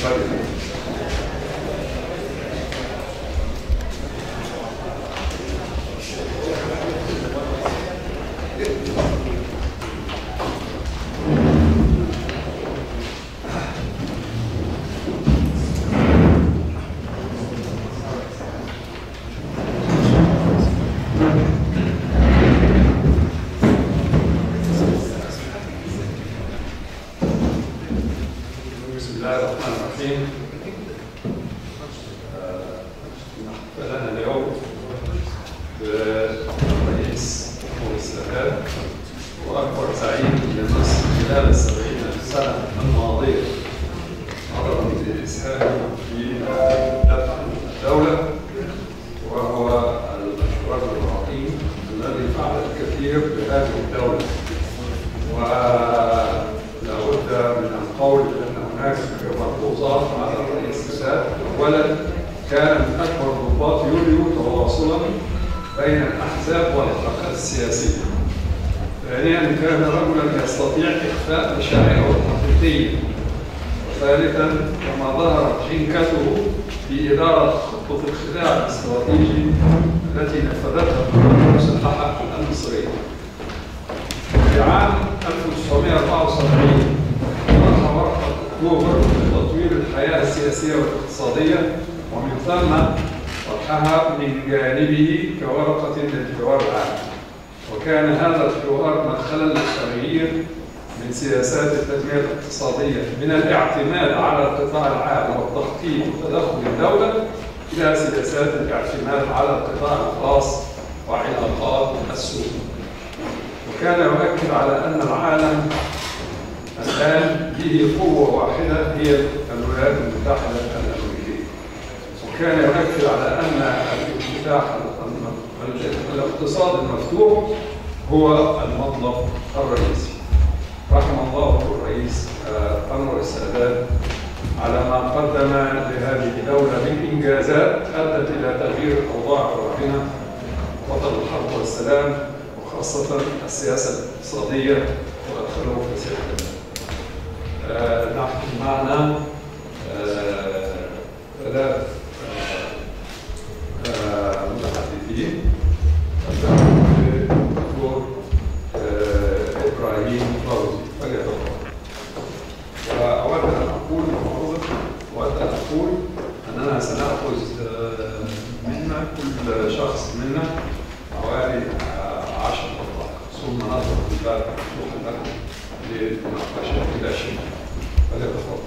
بسم الله الرحمن الرحيم آه، بدأنا اليوم برئيس جمهورية السادات وأكبر زعيم لمصر خلال السبعين سنة الماضية عرض لإسهام في دفع الدولة وهو الرجل العظيم الذي فعل الكثير بهذه الدولة ولا بد من القول بأن هناك ملحوظات على الرئيس السادات أولا كان من أكبر ضباط يوليو تواصلا بين الأحزاب والحركات السياسية ثانيا كان رجلا يستطيع إخفاء مشاعره الحقيقية وثالثا كما ظهرت حنكته في إدارة خطة الخداع الاستراتيجي التي نفذتها القوات المسلحة المصرية في عام 1974 طرح ورقة أكتوبر لتطوير الحياة السياسية والاقتصادية ومن ثم طرحها من جانبه كورقة للحوار العام وكان هذا الحوار مدخلا للتغيير من سياسات التنمية الاقتصادية من الاعتماد على القطاع العام والتخطيط وتدخل الدولة إلى سياسات الاعتماد على القطاع الخاص وعلاقات السوق وكان يؤكد على أن العالم الآن به قوة واحدة هي الولايات المتحدة الأمريكية وكان يؤكد على أن الانفتاح الاقتصاد المفتوح هو المطلب الرئيسي رحم الله الرئيس آه، أنور السادات على ما قدم لهذه الدولة من إنجازات أدت إلى تغيير الأوضاع الراهنة بطل الحرب والسلام وخاصة السياسة الاقتصادية وأدخله في سياسة آه، نحن معنا آه، ثلاث آه، آه، متحدثين الدكتور آه، إبراهيم فوزي فليتفضل وأود أن أقول ملاحظة أود أن أقول أننا سنأخذ آه، منا كل شخص منا حوالي آه، عشر دقائق ثم نترك الباب مفتوحا لكم للمناقشة إلى شيء فليتفضل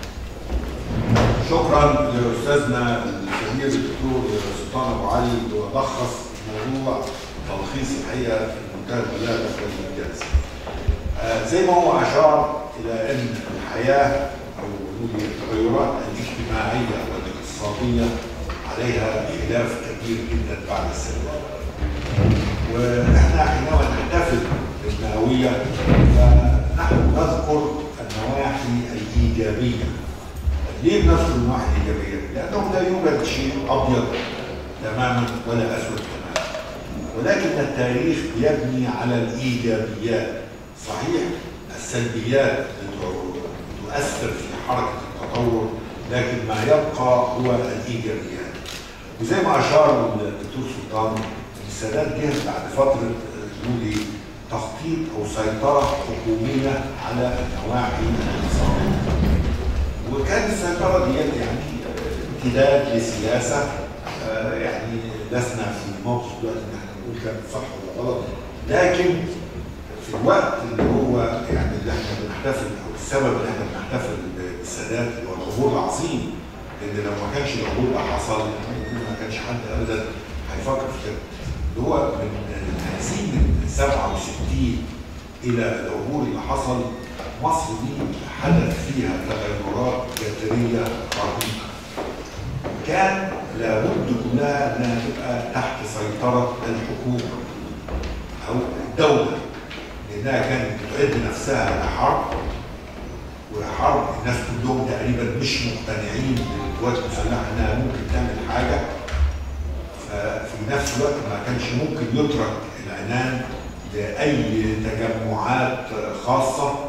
شكرا لاستاذنا الكبير الدكتور سلطان ابو علي اللي لخص موضوع تلخيص الحقيقه في منتهى البلاغه والانجاز. آه زي ما هو اشار الى ان الحياه او نقول التغيرات الاجتماعيه والاقتصاديه عليها خلاف كبير جدا بعد السلام. واحنا حينما نحتفل بالمئويه فنحن نذكر النواحي الايجابيه ليه بنذكر النواحي الايجابيه؟ لانه لا يوجد شيء ابيض تماما ولا اسود تماما. ولكن التاريخ يبني على الايجابيات. صحيح السلبيات تؤثر في حركه التطور لكن ما يبقى هو الايجابيات. وزي ما اشار الدكتور سلطان السادات جه بعد فتره نقول تخطيط او سيطره حكوميه على النواحي الاقتصاديه. وكانت السيطره دي يعني امتداد لسياسه آه، يعني لسنا في موقف دلوقتي ان احنا نقول كانت صح ولا غلط لكن في الوقت اللي هو يعني اللي احنا بنحتفل او السبب اللي احنا بنحتفل بالسادات هو العبور العظيم لان لو ما كانش العبور ده حصل ممكن ما كانش حد ابدا هيفكر في كده اللي هو من تقسيم من 67 الى العبور اللي حصل مصر دي حدث فيها تغيرات جذريه رهيبه. كان لابد كلها انها تبقى تحت سيطره الحكومه او الدوله لانها كانت بتعد نفسها لحرب وحرب الناس كلهم تقريبا مش مقتنعين بالقوات المسلحه انها ممكن تعمل حاجه ففي نفس الوقت ما كانش ممكن يترك العنان لاي تجمعات خاصه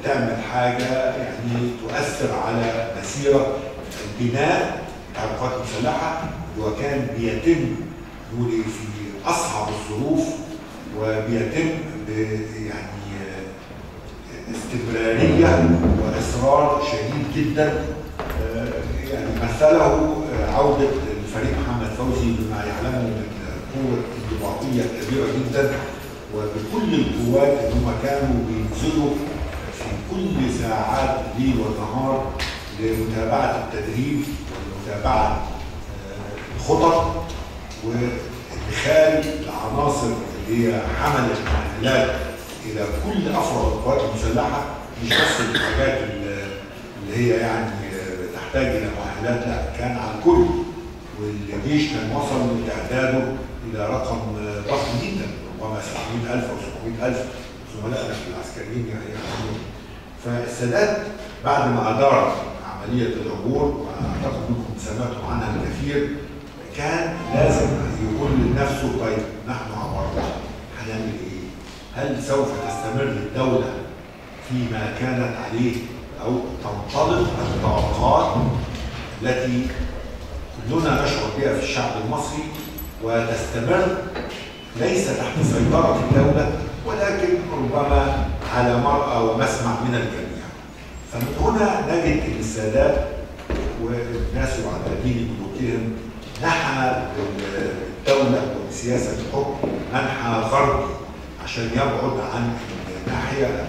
تعمل حاجه يعني تؤثر على مسيره البناء بتاع القوات المسلحه وكان بيتم نقول إيه في اصعب الظروف وبيتم ب يعني استمراريه واصرار شديد جدا آه، يعني مثله آه، عوده الفريق محمد فوزي بما يعلمه من قوه انضباطيه كبيره جدا وبكل القوات اللي هم كانوا بينزلوا في كل ساعات الليل والنهار لمتابعه التدريب ومتابعه آه، الخطط وادخال العناصر اللي هي حملت مؤهلات الى كل افراد القوات المسلحه مش بس الحاجات اللي اللي هي يعني آه، تحتاج الى مؤهلات لا كان على الكل والجيش كان وصل تعداده الى رقم آه، ضخم جدا ربما 700000 او 700000 زملائنا العسكريين يعني يعلمون فالسادات بعد ما ادار عمليه العبور واعتقد انكم سمعتم عنها الكثير كان لازم يقول لنفسه طيب نحن عبرنا هنعمل ايه؟ هل سوف تستمر الدوله فيما كانت عليه او تنطلق الطبقات التي كلنا نشعر بها في الشعب المصري وتستمر ليس تحت سيطرة الدولة ولكن ربما على مرأى ومسمع من الجميع فمن هنا نجد ان السادات والناس على دين ملوكهم نحى الدولة وسياسة الحكم منحى غربي عشان يبعد عن الناحية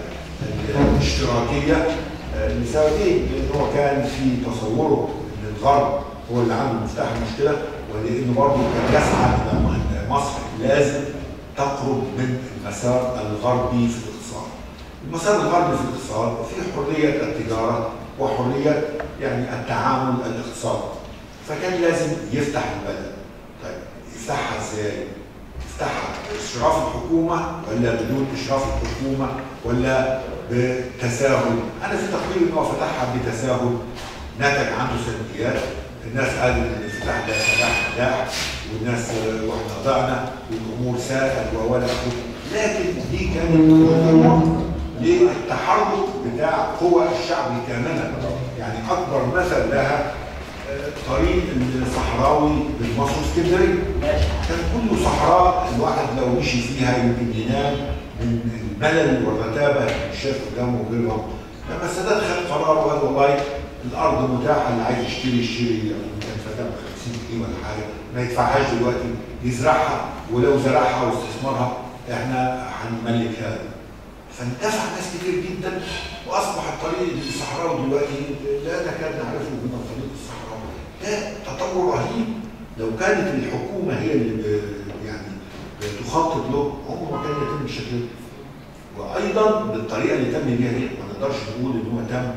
الاشتراكية آه، لسببين لان هو كان في تصوره ان الغرب هو اللي عنده مفتاح المشكله ولانه برضه كان يسعى الى ان مصر لازم تقرب من المسار الغربي في الاقتصاد. المسار الغربي في الاقتصاد في حريه التجاره وحريه يعني التعامل الاقتصادي. فكان لازم يفتح البلد. طيب يفتحها ازاي؟ يفتحها باشراف الحكومه ولا بدون اشراف الحكومه ولا بتساهل؟ انا في تقديري ان هو فتحها بتساهل نتج عنه سلبيات الناس قالت ان الانفتاح ده سلاح نجاح والناس آه، واحنا ضعنا والامور ساءت ولا لكن دي كانت مهمه للتحرك بتاع قوى الشعب كاملا يعني اكبر مثل لها آه، طريق الصحراوي من مصر اسكندريه كان كله صحراء الواحد لو مشي فيها يمكن ينام من الملل والرتابه اللي شاف قدامه وغيرهم لما السادات خد قرار وقال والله الارض متاحه اللي عايز يشتري يشتري كان فتاه ب 50 جنيه ولا حاجه ما يدفعهاش دلوقتي يزرعها ولو زرعها واستثمرها احنا هنملك هذا فانتفع ناس كتير جدا واصبح الطريق الصحراوي دلوقتي لا نكاد نعرفه من الطريق الصحراوي ده تطور رهيب لو كانت الحكومه هي اللي ب- يعني بتخطط له عمره ما كان يتم بالشكل ده وايضا بالطريقه اللي تم بيها دي ما نقدرش نقول ان هو تم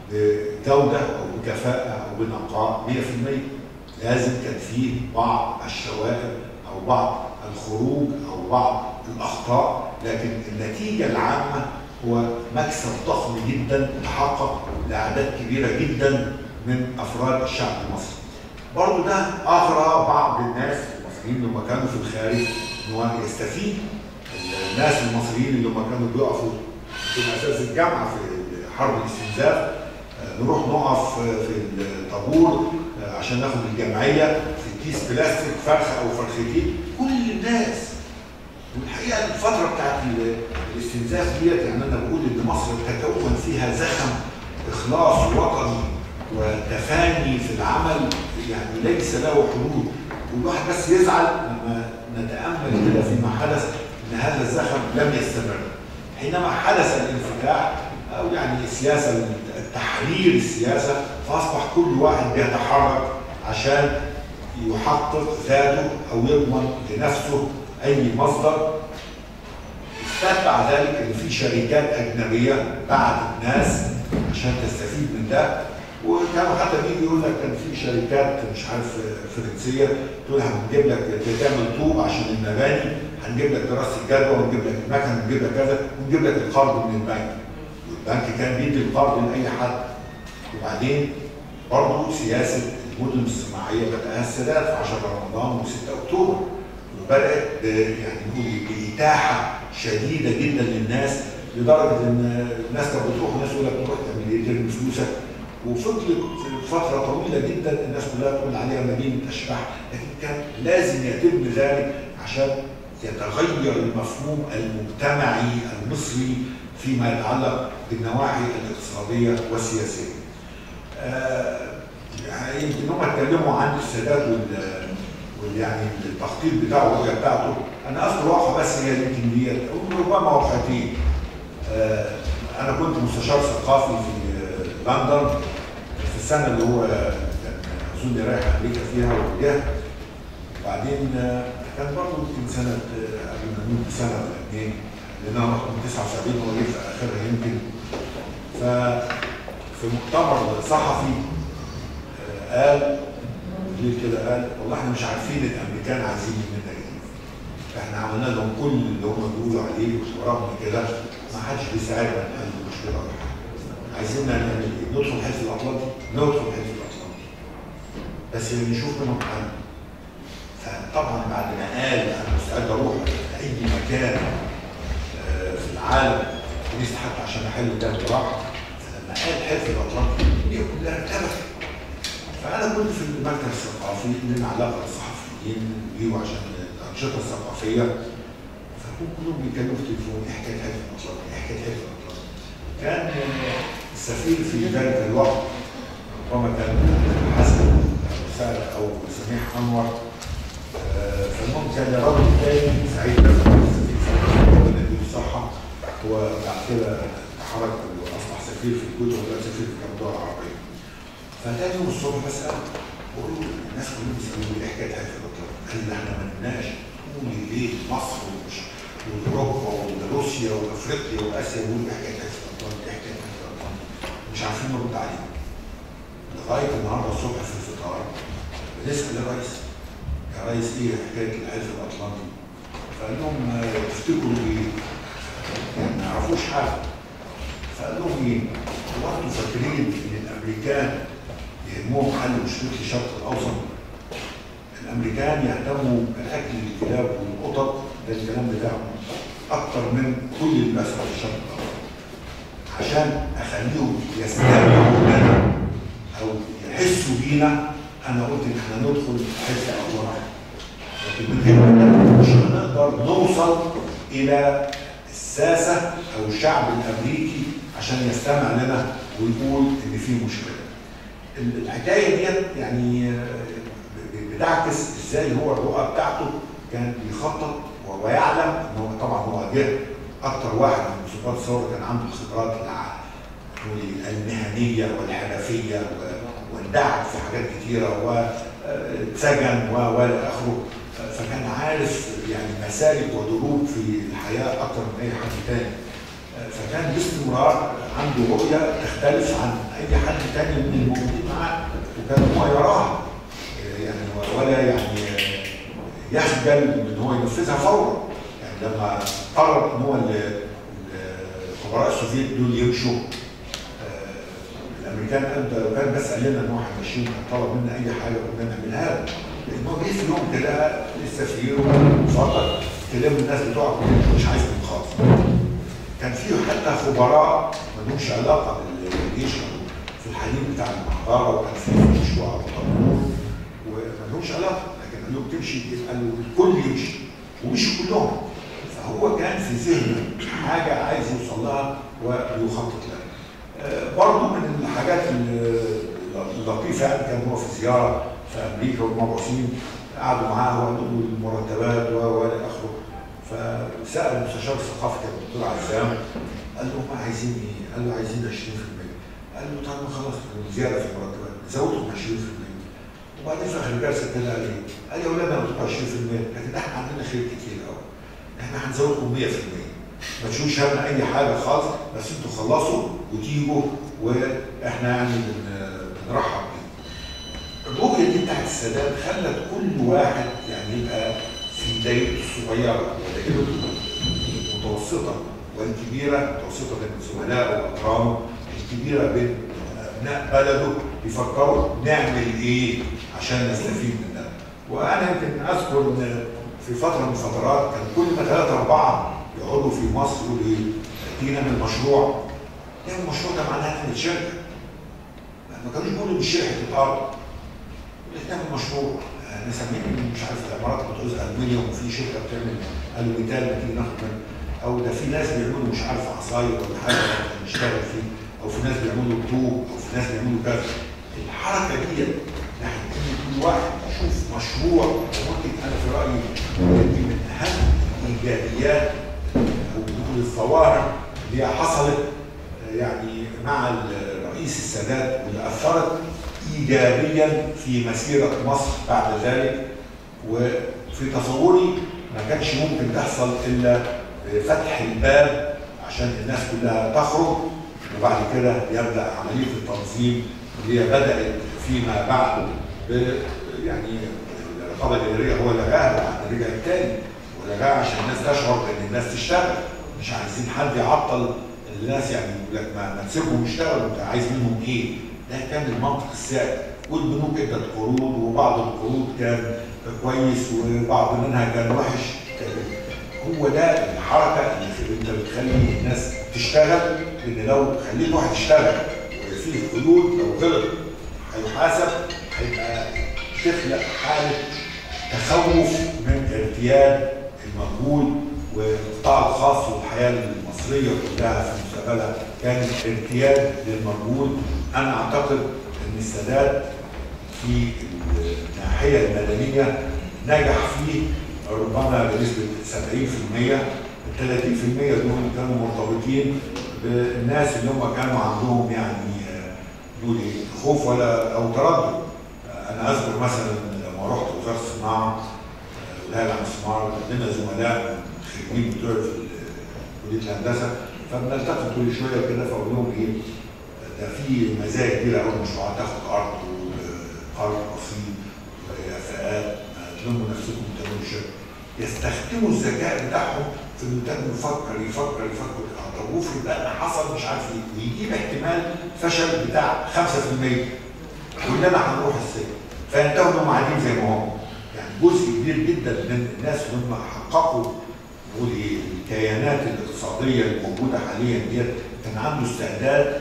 بجوده او بكفاءه او بنقاء 100% لازم كان فيه بعض الشوائب او بعض الخروج او بعض الاخطاء لكن النتيجه العامه هو مكسب ضخم جدا تحقق لاعداد كبيره جدا من افراد الشعب المصري. برضه ده اغرى بعض الناس المصريين اللي هم كانوا في الخارج ان هو يستفيد الناس المصريين اللي هم كانوا بيقفوا في اساس الجامعه في حرب الاستنزاف آه، نروح نقف آه، في الطابور آه، عشان ناخد الجمعيه في كيس بلاستيك فرخه او فرختين كل الناس والحقيقه الفتره بتاعت ال- الاستنزاف ديت يعني انا بقول ان مصر تكون فيها زخم اخلاص وطني وتفاني في العمل يعني ليس له حدود والواحد بس يزعل لما نتامل كده فيما حدث ان هذا الزخم لم يستمر حينما حدث الانفتاح او يعني السياسه التحرير السياسه فاصبح كل واحد بيتحرك عشان يحقق ذاته او يضمن لنفسه اي مصدر استتبع ذلك ان في شركات اجنبيه بعتت ناس عشان تستفيد من ده وكانوا حتى بيجي يقول لك كان في شركات مش عارف فرنسيه تقول هنجيب لك تعمل طوب عشان المباني هنجيب لك دراسه الجدوى ونجيب لك المكن ونجيب لك كذا ونجيب لك القرض من البنك والبنك كان بيدي القرض لاي حد وبعدين برضه سياسه المدن الصناعيه بداها السادات في 10 رمضان و6 اكتوبر وبدات ب- يعني نقول باتاحه شديده جدا للناس لدرجه ان الناس كانت بتروح وناس يقول لك تروح تعمل ايه؟ ترمي فلوسك وفضلت فتره طويله جدا الناس كلها تقول عليها مدينه اشباح لكن كان لازم يتم ذلك عشان يتغير المفهوم المجتمعي المصري فيما يتعلق بالنواحي الاقتصاديه والسياسيه. آه يعني يمكن هم اتكلموا عن السادات وال وال- يعني التخطيط بتاعه والرؤيه بتاعته انا اذكر واقعه بس هي يمكن ديت ربما واقعتين آه انا كنت مستشار ثقافي في آه، لندن في السنه اللي هو كان اظن رايح امريكا فيها ورجعت وبعدين آه، كان برضه يمكن سنه آه، قبل ما نموت بسنه ولا اثنين لان انا رحت من 79 هو جه في اخرها يمكن ففي مؤتمر صحفي آه، قال ليه كده قال والله احنا مش عارفين الامريكان عايزين مننا ايه احنا عملنا لهم كل اللي هم بيقولوا عليه ورغم كده ما حدش بيساعدنا نحل المشكله ولا حاجه عايزيننا نعمل ايه؟ ندخل حلف الاطلنطي ندخل حلف الاطلنطي بس نشوف منهم حل فطبعا بعد ما قال انا مستعد اروح اي مكان آه، في العالم نفسي حتى عشان احل ده براحه فلما قال حلف الاطلنطي الدنيا كلها ارتبكت فانا كنت في المكتب الثقافي لنا علاقه بالصحفيين بيجوا عشان الانشطه الثقافيه فكانوا كلهم بيتكلموا في التليفون ايه حكايه حلف الاطلنطي ايه حكايه حلف الاطلنطي كان آه، السفير في ذلك الوقت ربما كان حسن سعد او سميح انور آه، فالمهم كان رجل تاني سعيد بن السفير في النادي الصحه هو بعد كده تحرك واصبح سفير في الكويت ودلوقتي سفير في الدول العربيه. فتاني يوم الصبح بسال بقول له الناس كلهم بيسالوني ايه حكايه هذا الدكتور؟ قال لي احنا ما لناش قولي ليه مصر ومش واوروبا وروسيا وافريقيا واسيا يقولوا ايه حكايه هذا الدكتور؟ ايه حكايه هذا الدكتور؟ مش عارفين نرد عليهم. لغايه النهارده الصبح في الفطار بنسال الرئيس يا ريس ايه حكايه الحلف الاطلنطي؟ فقال لهم آه، تفتكروا ايه؟ يعني ما يعرفوش حاجه. فقال لهم ايه؟ هو انتوا فاكرين ان الامريكان يهمهم حل مشكله الشرق الاوسط؟ الامريكان يهتموا باكل الكلاب والقطط ده الكلام بتاعهم اكتر من كل اللي بيحصل في الشرق الاوسط. عشان اخليهم يستمعوا لنا او يحسوا بينا انا قلت ان احنا ندخل حس اطلاق لكن من غير كده مش هنقدر نوصل الى الساسه او الشعب الامريكي عشان يستمع لنا ويقول ان في مشكله. ال- الحكايه ديت يعني آه، ب- بتعكس ازاي هو الرؤى بتاعته كان بيخطط و- ويعلم ان هو طبعا هو جه اكتر واحد من ضباط الثوره كان عنده الخبرات الع- المهنيه والحرفيه و- واندعك في حاجات كتيره واتسجن و والى اخره فكان عارف يعني مسالك ودروب في الحياه اكتر من اي حد تاني فكان باستمرار عنده رؤيه تختلف عن اي حد تاني من الموجودين معاه وكان هو يراها يعني ولا يعني يخجل من هو ينفذها فورا يعني لما قرر ان هو ال- ال- الخبراء السوفيت دول يمشوا آه، الامريكان قال ده لو كان بس قال لنا ان هو هيمشيهم كان طلب منا اي حاجه كنا نعملها له لان هو جه في يوم كده للسفير وفضل كلام الناس بتوعك مش عايزهم خالص كان في حتى خبراء ما لهمش علاقه بالجيش كانوا في الحديد بتاع المحضره وكان في مشروع ابو طنطور وما لهمش علاقه لكن قال لهم تمشي قال له الكل يمشي ومش كلهم فهو كان في ذهنه حاجه عايز يوصل لها ويخطط لها. آه، برضه من الحاجات ال- اللطيفه يعني كان هو في زياره في امريكا والمبعوثين قعدوا معاه وقالوا له المرتبات و- والى اخره فسال المستشار الثقافي كان الدكتور عزام قال له هم عايزين ايه؟ قال له عايزين 20% قال له طب ما خلاص زياده في المرتبات زودهم 20% وبعدين في اخر الجلسه كده قال ايه؟ قال يا اولاد انا قلت 20% لكن احنا عندنا خير كتير قوي احنا هنزودكم 100% ما تشوفوش همنا اي حاجه خالص بس انتوا خلصوا وتيجوا واحنا يعني بن- بنرحب بيكم. الرؤيه دي بتاعت السادات خلت كل واحد يعني يبقى في دايرته الصغيره ودائرته المتوسطه والكبيره المتوسطه بين زملائه واقرانه الكبيره بين ابناء بلده يفكروا نعمل ايه عشان نستفيد منها وانا يمكن اذكر ان في فتره من الفترات كان كل ما ثلاثه اربعه يقعدوا في مصر يقولوا ايه تيجي نعمل مشروع نعمل مشروع ده معناها نعمل شركه ما كانوش بيقولوا دي شركه الارض نعمل مشروع نسميه مش عارف العمارات بتعوز المنيوم وفي شركه بتعمل الوميتال ما تيجي ناخد منها او ده في ناس بيعملوا مش عارف عصاير ولا حاجه نشتغل فيه او في ناس بيعملوا طوب او في ناس بيعملوا كذا الحركه دي نحن كل واحد يشوف مشروع ممكن انا في رايي دي من اهم الايجابيات او نقول الظواهر اللي حصلت يعني مع الرئيس السادات واللي اثرت ايجابيا في مسيره مصر بعد ذلك وفي تصوري ما كانش ممكن تحصل الا فتح الباب عشان الناس كلها تخرج وبعد كده يبدا عمليه التنظيم اللي هي بدات فيما بعد ب يعني الرقابه الاداريه هو لغاها بعد رجع التاني ولغاها عشان الناس تشعر ان الناس تشتغل مش عايزين حد يعطل الناس يعني يقول لك ما, ما تسيبهم يشتغلوا انت عايز منهم ايه؟ ده كان المنطق السائد والبنوك ادت قروض وبعض القروض كان كويس وبعض منها كان وحش هو ده الحركه اللي انت بتخلي الناس تشتغل لان لو خليت واحد يشتغل وفيه قيود لو غلط هيحاسب هيبقى تخلق حاله تخوف من ارتياد المجهول والقطاع الخاص والحياه المصريه كلها في مستقبلها كان ارتياد للمجهول انا اعتقد ان السادات في الناحيه المدنيه نجح فيه ربما بنسبه 70% ال 30% دول كانوا مرتبطين بالناس اللي هم كانوا عندهم يعني نقول خوف ولا او تردد انا اذكر مثلا لما رحت وزاره الصناعه ولايه الاستثمار عندنا زملاء خريجين بتوع في كليه الهندسه فبنلتقي كل شويه كده فاقول لهم ايه ده في مزايا كبيره قوي مشروعات تاخد ارض وقرض بسيط وافاءات تلموا نفسكم تعملوا شركه يستخدموا الذكاء بتاعهم في انه تاني يفكر يفكر يفكر طب وافرض بقى حصل مش عارف ايه ويجيب احتمال فشل بتاع 5% كلنا هنروح السجن فينتهوا انهم قاعدين زي ما هم يعني جزء كبير جدا من الناس اللي هم حققوا نقول ايه الكيانات الاقتصاديه الموجوده حاليا ديت كان عنده استعداد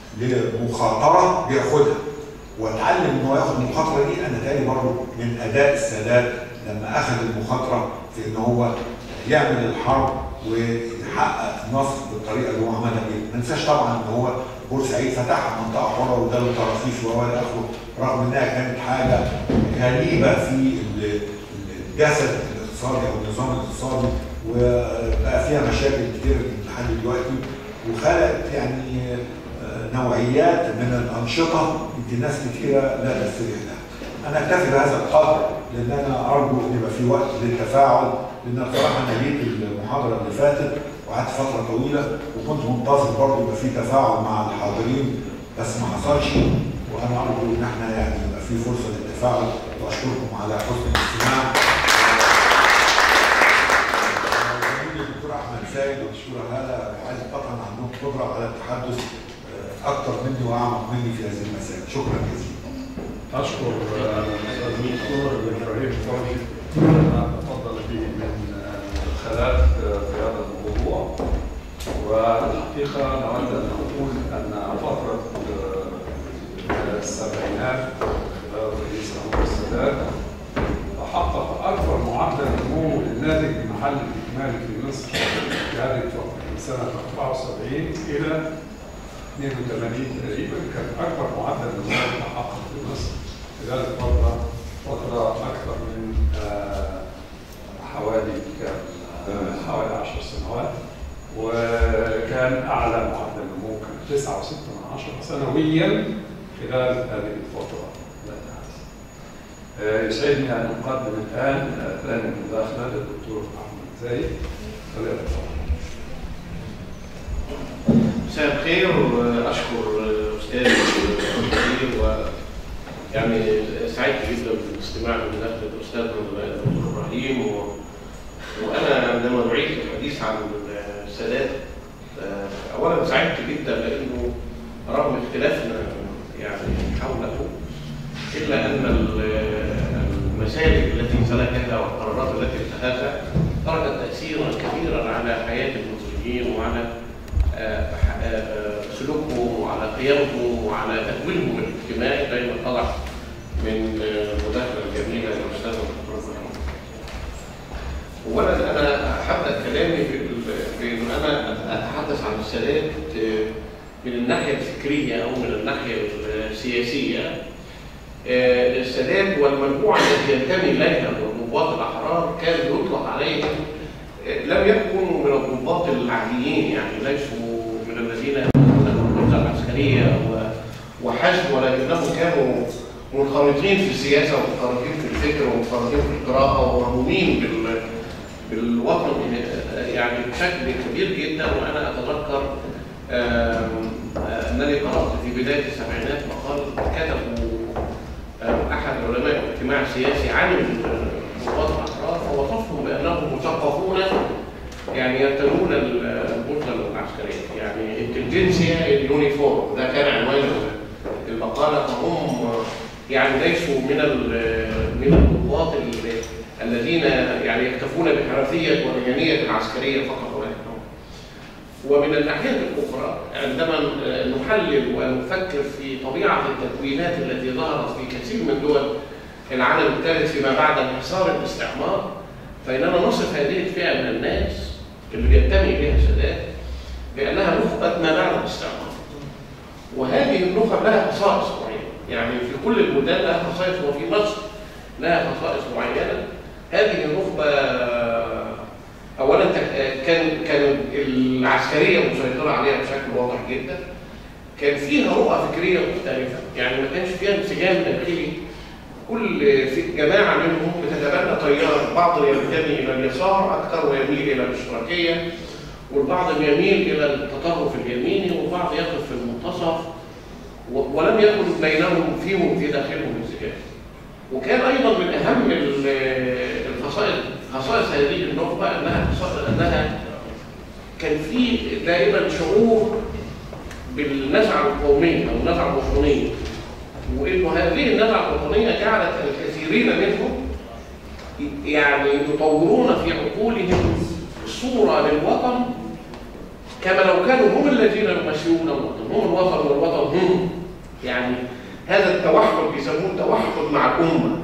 لمخاطره بياخدها واتعلم ان هو ياخد المخاطره دي انا تاني برضه من اداء السادات لما اخذ المخاطره في ان هو يعمل الحرب ويحقق النصر بالطريقه اللي هو عملها دي ما ننساش طبعا ان هو بورسعيد فتحها منطقه حره واداله تراخيص وهو الى اخره رغم انها كانت حاجه غريبه في الجسد الاقتصادي او النظام الاقتصادي وبقى فيها مشاكل كتير لحد دلوقتي وخلقت يعني نوعيات من الانشطه يمكن ناس كثيره لا تستريح لها. انا اكتفي بهذا القدر لان انا ارجو ان يبقى في وقت للتفاعل لان بصراحه انا جيت المحاضره اللي فاتت وقعدت فتره طويله وكنت منتظر برضه يبقى في تفاعل مع الحاضرين بس ما حصلش وانا ارجو ان احنا يعني يبقى في فرصه للتفاعل واشكركم على حسن الاستماع. الدكتور احمد سيد والدكتور هلا عايز طبعا عندهم قدره على التحدث اكثر مني واعمق مني في هذه المسائل شكرا جزيلا أشكر الأستاذ الدكتور إبراهيم فوزي ما تفضل به من مداخلات في هذا الموضوع والحقيقة نود أن نقول أن فترة السبعينات خلال الرئيس أنور السادات تحقق أكبر معدل نمو للناتج المحلي الإجمالي في مصر في هذه الفترة من سنة 74 إلى 82 تقريبا كان اكبر معدل نمو تحقق في مصر خلال الفتره فتره اكثر من آه حوالي كان آه حوالي 10 سنوات وكان اعلى معدل نمو كان 9.6 سنويا خلال هذه الفتره آه يسعدني ان اقدم الان ثاني مداخله للدكتور احمد زايد فليتفضل مساء الخير واشكر استاذ الدكتور و يعني سعدت جدا بالاستماع لمداخله الاستاذ الدكتور ابراهيم و... وانا عندما دعيت للحديث عن السادات اولا سعدت جدا لانه رغم اختلافنا يعني حوله الا ان المسالك التي سلكها والقرارات التي اتخذها تركت تاثيرا كبيرا على حياه المصريين وعلى قيمهم وعلى تأويلهم الاجتماعي دايما طلع من آه، مداخلة جميلة للأستاذ الدكتور محمد. أولا أنا هبدأ كلامي في ال- في إن أنا أتحدث عن السادات آه، من الناحية الفكرية أو من الناحية السياسية. آه، السادات والمجموعة التي ينتمي إليها من الضباط الأحرار كان يطلق عليهم آه، لم يكونوا من الضباط العاديين يعني ليسوا من الذين يكونون الرتبة العسكرية و- وحشد ولكنهم كانوا منخرطين في السياسة ومنخرطين في الفكر ومنخرطين في القراءة ومهمومين بال بالوطن يعني بشكل كبير جدا وانا اتذكر آم، آه، انني قرات في بدايه السبعينات مقال كتبه آم، احد علماء الاجتماع السياسي عن الضباط الاحرار فوصفهم بانهم مثقفون يعني يرتدون البطله العسكريه يعني انتليجنسيا اليونيفورم ده كان عنوان المقاله فهم يعني ليسوا من ال- من الضباط ال- الذين يعني يكتفون بحرفيه ومهنيه العسكريه فقط ولكن ومن الناحيه الاخرى عندما نحلل ونفكر في طبيعه التكوينات التي ظهرت في كثير من دول العالم الثالث فيما بعد انحصار الاستعمار فاننا نصف هذه الفئه من الناس اللي بينتمي اليها السادات بانها نخبه ما بعد الاستعمار وهذه النخب لها خصائص معينه يعني في كل البلدان لها خصائص وفي مصر لها خصائص معينه هذه النخبه اولا ت- كان كان العسكريه مسيطره عليها بشكل واضح جدا كان فيها رؤى فكريه مختلفه يعني ما كانش فيها انسجام داخلي كل في جماعه منهم بتتبنى تيار البعض ينتمي الى اليسار اكثر ويميل الى الاشتراكيه والبعض يميل الى التطرف اليميني والبعض يقف في المنتصف و- ولم يكن بينهم فيهم في داخلهم انسجام وكان ايضا من اهم ال- الخصائص خصائص هذه النخبه انها خصائص- انها كان في دائما شعور بالنزعه القوميه او النزعه الوطنيه وانه هذه النزعه الوطنيه جعلت الكثيرين منهم يعني يطورون في عقولهم صوره للوطن كما لو كانوا هم الذين يمثلون الوطن هم الوطن والوطن هم يعني هذا التوحد بيسموه التوحد مع الامه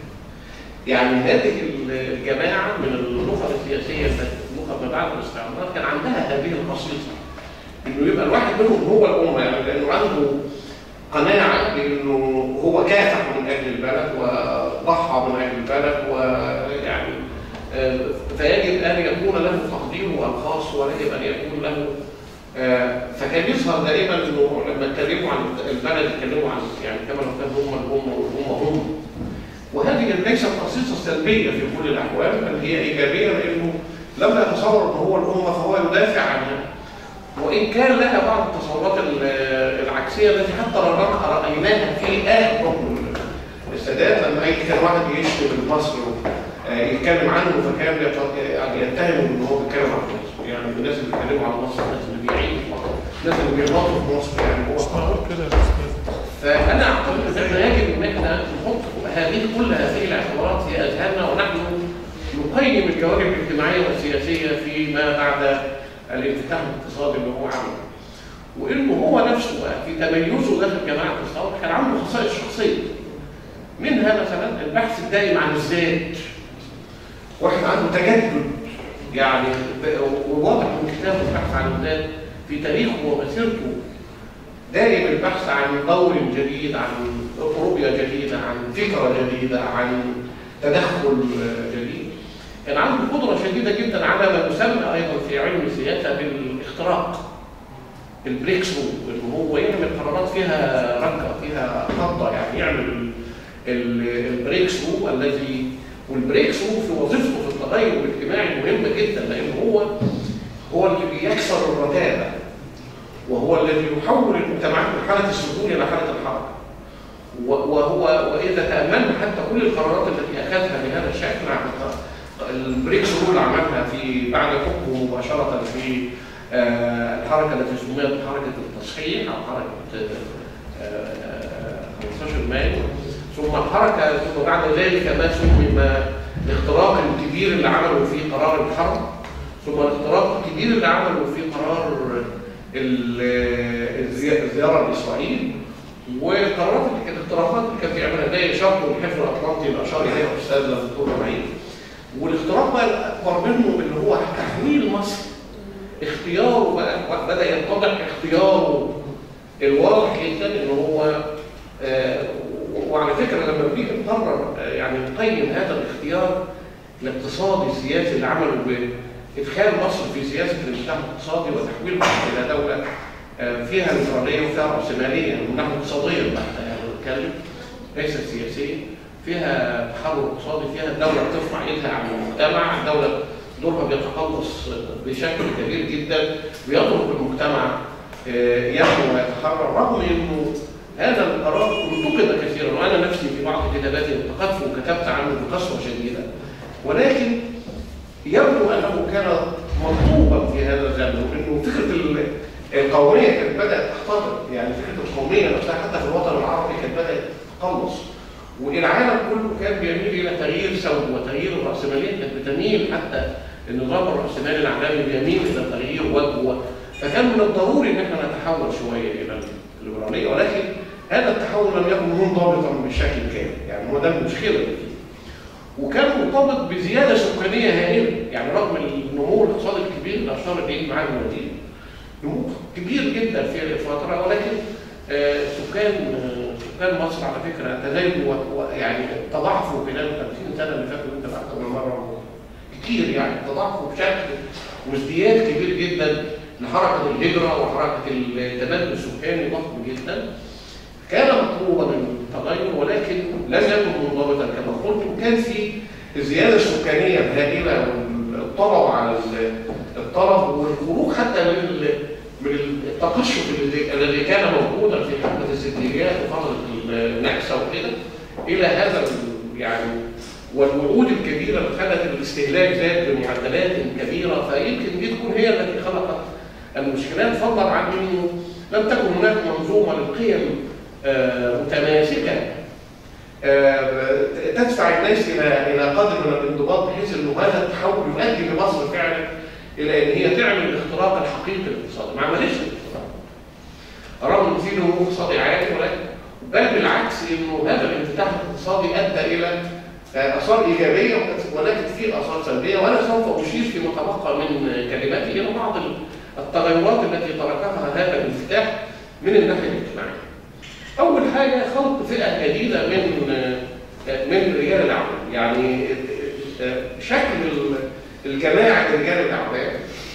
يعني هذه الجماعه من النخب السياسيه النخب ما بعد الاستعمار كان عندها هذه الخصيصه انه يبقى الواحد منهم هو الامه يعني لانه عنده قناعه بانه هو كافح من اجل البلد وضحى من اجل البلد ويعني آه، فيجب ان يكون له تقديره الخاص ويجب ان يكون له آه، فكان يظهر دائما انه لما اتكلموا عن البلد اتكلموا عن يعني كما لو كان هم الامه والامه هم وهذه ليست خصيصه سلبيه في كل الاحوال بل هي ايجابيه لانه لما يتصور ان هو الامه فهو يدافع عنها وان كان لها بعض التصورات ال- العكسيه التي حتى رأ- رايناها في اخر حكم السادات لما اي كان واحد يشتم المصري آه، يتكلم عنه فكان يت- يعني يتهم ان هو بيتكلم عن مصر يعني الناس اللي بيتكلموا عن مصر الناس اللي بيعيشوا في مصر الناس اللي بيغلطوا في مصر يعني هو معقول كده يا استاذ فانا اعتقد ان احنا يجب ان احنا نحط هذه كل هذه الاعتبارات في اذهاننا ونحن نقيم الجوانب الاجتماعيه والسياسيه فيما بعد الانفتاح الاقتصادي اللي هو عمله. وانه هو نفسه بقى في تميزه داخل جماعه الثوره كان عنده خصائص شخصيه. منها مثلا البحث الدائم عن الذات. واحد عنده تجدد يعني ب- وواضح من كتابه البحث عن الذات في تاريخه ومسيرته دائم البحث عن دور جديد عن رؤية جديدة عن فكرة جديدة عن تدخل جديد كان عنده قدرة شديدة جدا على ما يسمى أيضا في علم السياسة بالاختراق البريك ثرو إن هو يعمل قرارات فيها ركة فيها خطة يعني يعمل ال- ال- البريك ثرو الذي والبريك ثرو في وظيفته في التغير الاجتماعي مهمة جدا لأن هو هو اللي بيكسر الرتابة وهو الذي يحول المجتمعات من حالة السكون إلى حالة الحركة و- وهو وإذا تأملنا حتى كل القرارات التي أخذها بهذا الشكل عن البريكس رول عملها في بعد حكمه مباشرة في آه، الحركة التي سميت حركة التصحيح أو حركة آه، آه، 15 مايو ثم الحركة ثم بعد ذلك ما سمي الاختراق الكبير اللي عمله في قرار الحرب ثم الاختراق الكبير اللي عمله في قرار ال- الزي- الزياره لاسرائيل وقرارات الاقتراحات اللي كان بيعملها زي شرط الحفظ الاطلنطي اللي اشار اليها استاذنا الدكتور ابراهيم والاقتراح بقى الاكبر منه اللي هو تحويل مصر اختياره بقى بدا يتضح اختياره الواضح جدا ان هو آه، وعلى فكره لما بنيجي نقرر آه، يعني نقيم هذا الاختيار الاقتصادي السياسي اللي عمله بادخال مصر في سياسه الانفتاح الاقتصادي وتحويل مصر الى دوله آه، فيها ليبراليه وفيها راسماليه من ناحيه اقتصاديه بحته يعني بنتكلم ليست سياسيه فيها تحرر اقتصادي فيها الدوله بترفع ايدها عن المجتمع الدوله دورها بيتقلص بشكل كبير جدا بيضرب المجتمع آه، ينمو ويتحرر رغم انه هذا القرار انتقد كثيرا وانا نفسي في بعض كتاباتي انتقدته وكتبت عنه بقسوه شديده ولكن يبدو انه كان مطلوبا في هذا الزمن وانه فكره ال- القوميه كانت بدات تحتضر يعني فكره القوميه نفسها حتى في الوطن العربي كانت بدات تقلص والعالم كله كان بيميل الى تغيير سود وتغيير الراسماليه كانت بتميل حتى النظام الراسمالي العالمي بيميل الى تغيير وجه فكان من الضروري ان احنا نتحول شويه الى الليبراليه ولكن هذا التحول لم يكن منضبطا بشكل كامل يعني هو ده المشكله اللي فيه وكان مرتبط بزياده سكانيه هائله يعني رغم النمو الاقتصادي الكبير اللي اشار اليه معالي الوزير نمو كبير جدا في الفتره ولكن آه، سكان آه، سكان مصر على فكره تزايدوا و- و- يعني تضاعفوا خلال ال 50 سنه اللي فاتوا انت اكثر من مره كتير يعني تضاعفوا بشكل وازدياد كبير جدا لحركه الهجره وحركه التبادل السكاني ضخم جدا كان مطلوبا التغير ولكن لم يكن منضبطا كما قلت وكان في الزياده السكانيه الهائله والطلب على ال- الطلب والخروج حتى من ال- من التقشف الذي- الذي كان موجودا في حمله الستينيات وفتره النكسه وكده الى هذا ال- يعني والوعود الكبيره اللي خلت الاستهلاك زاد بمعدلات كبيره فيمكن دي تكون هي التي خلقت المشكلات فضلا عن انه لم تكن هناك منظومه للقيم آه، متماسكه آه، تدفع الناس الى الى قدر من الانضباط بحيث انه هذا التحول يؤدي لمصر فعلا الى ان هي تعمل الاختراق الحقيقي الاقتصادي ما عملتش الاختراق رغم ان في نمو اقتصادي عالي ولكن بل بالعكس انه هذا الانفتاح الاقتصادي ادى الى آه، اثار ايجابيه ولكن في اثار سلبيه وانا سوف اشير فيما تبقى من كلماتي الى بعض التغيرات التي تركها هذا الانفتاح من الناحيه الاجتماعيه. اول حاجه خلق فئه جديده من آه، من رجال الاعمال يعني آه، شكل الجماعه رجال الاعمال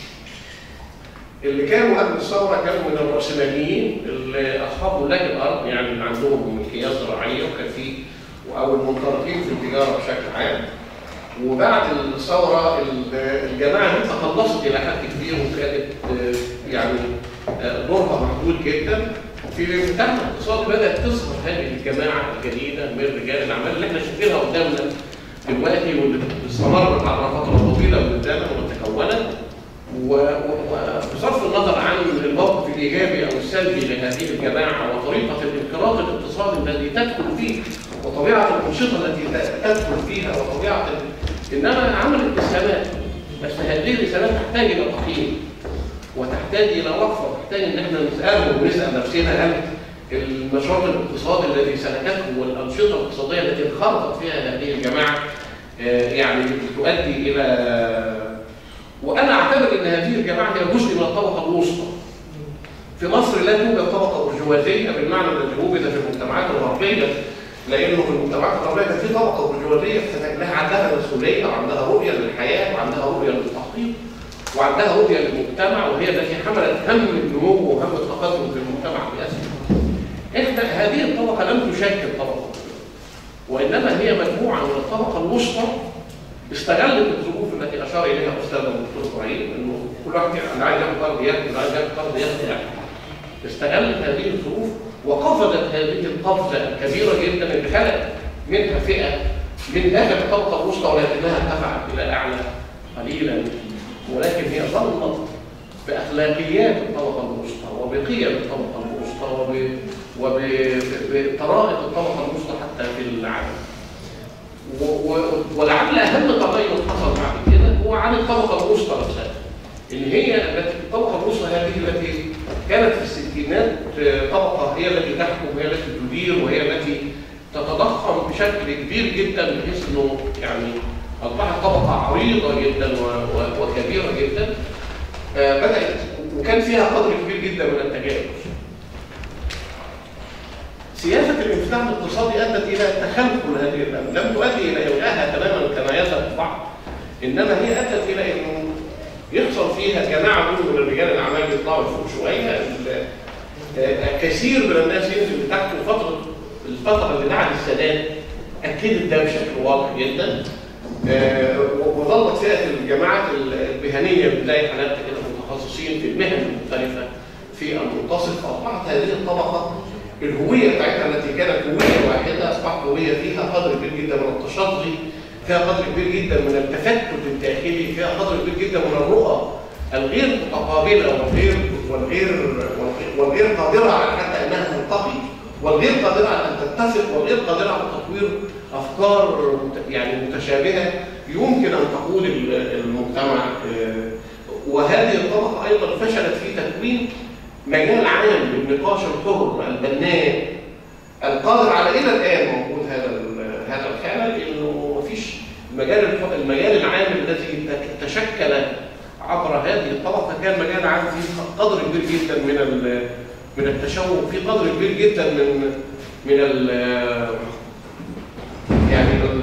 اللي كانوا قبل الثوره كانوا من الراسماليين اللي اصحاب ملاك الارض يعني اللي عندهم ملكيات زراعيه وكان في او المنطلقين في التجاره بشكل عام وبعد الثوره ال- الجماعه دي تخلصت الى حد كبير وكانت آه، يعني آه، دورها محدود جدا في الانفتاح الاقتصادي بدات تظهر هذه الجماعه الجديده من رجال الاعمال اللي احنا شايفينها قدامنا دلوقتي واللي استمرت على فتره طويله قدامنا وتكونت و- و- وبصرف النظر عن الموقف الايجابي او السلبي لهذه الجماعه وطريقه الانقراض الاقتصادي الذي تدخل فيه وطبيعه الانشطه التي ت- تدخل فيها وطبيعه ال- انما عملت اسهامات بس هذه الاسهامات تحتاج الى تقييم وتحتاج الى وقفه وتحتاج ان احنا نساله ونسال نفسنا هل النشاط الاقتصادي الذي سلكته والانشطه الاقتصاديه التي انخرطت فيها هذه الجماعه آه، يعني تؤدي الى وانا اعتبر ان هذه الجماعه هي جزء من الطبقه الوسطى. في مصر لا توجد طبقه برجوازيه بالمعنى الذي وجد في المجتمعات الغربيه لانه في المجتمعات الغربيه كان في طبقه برجوازيه كانت لها عندها مسؤوليه وعندها رؤيه للحياه وعندها رؤيه للتحقيق وعندها رؤيه للمجتمع وهي التي حملت هم النمو وهم التقدم في المجتمع باسره. احنا هذه الطبقه لم تشكل طبقه وانما هي مجموعه من الطبقه الوسطى استغلت الظروف التي اشار اليها استاذنا الدكتور ابراهيم انه كل واحد اللي عايز ياخد قرض ياخد اللي عايز ياخد قرض ياخد يعني. استغلت هذه الظروف وقفزت هذه القفزه الكبيره جدا اللي خلقت منها فئه من داخل الطبقه الوسطى ولكنها ارتفعت الى اعلى قليلا ولكن هي ظلت باخلاقيات الطبقه الوسطى وبقيم الطبقه الوسطى وب- وبطرائق الطبقه الوسطى حتى في العالم. و- و- ولعل اهم تغير حصل بعد كده هو عن الطبقه الوسطى نفسها. اللي هي التي الطبقه الوسطى هذه التي كانت في الستينات آه، طبقه هي التي تحكم وهي التي تدير وهي التي تتضخم بشكل كبير جدا بحيث انه يعني اصبحت طبقه عريضه جدا و- و- وكبيره جدا آه، بدات وكان فيها قدر كبير جدا من التجاوز سياسة الانفتاح الاقتصادي أدت إلى تخلخل هذه الأمن، لم تؤدي إلى إلغائها تماما كما يذهب البعض، إنما هي أدت إلى إنه يحصل فيها جماعة دول من رجال الأعمال بيطلعوا فوق شوية، ال- آه، كثير من الناس ينزل تحت فترة الفترة اللي بعد السادات أكدت ده بشكل واضح جدا. آه، و- وظلت فئة الجماعات المهنية زي حالات كده متخصصين في المهن المختلفة في المنتصف فأصبحت هذه الطبقة الهوية بتاعتها التي كانت هوية واحدة أصبحت هوية فيها قدر كبير جدا من التشظي فيها قدر كبير جدا من التفتت الداخلي فيها قدر كبير جدا من الرؤى الغير متقابلة والغير والغير والغير قادرة على حتى أنها تلتقي والغير قادرة على أن تتفق والغير قادرة على تطوير أفكار مت- يعني متشابهة يمكن أن تقود ال- المجتمع آه، وهذه الطبقة أيضا فشلت في تكوين مجال عام للنقاش الحر البناء القادر على الى الان موجود هذا ال- هذا الخلل انه مفيش المجال الح- المجال العام الذي ت- تشكل عبر هذه الطبقه كان مجال عام فيه قدر كبير جدا من ال- من التشوق في قدر كبير جدا من من ال يعني ال-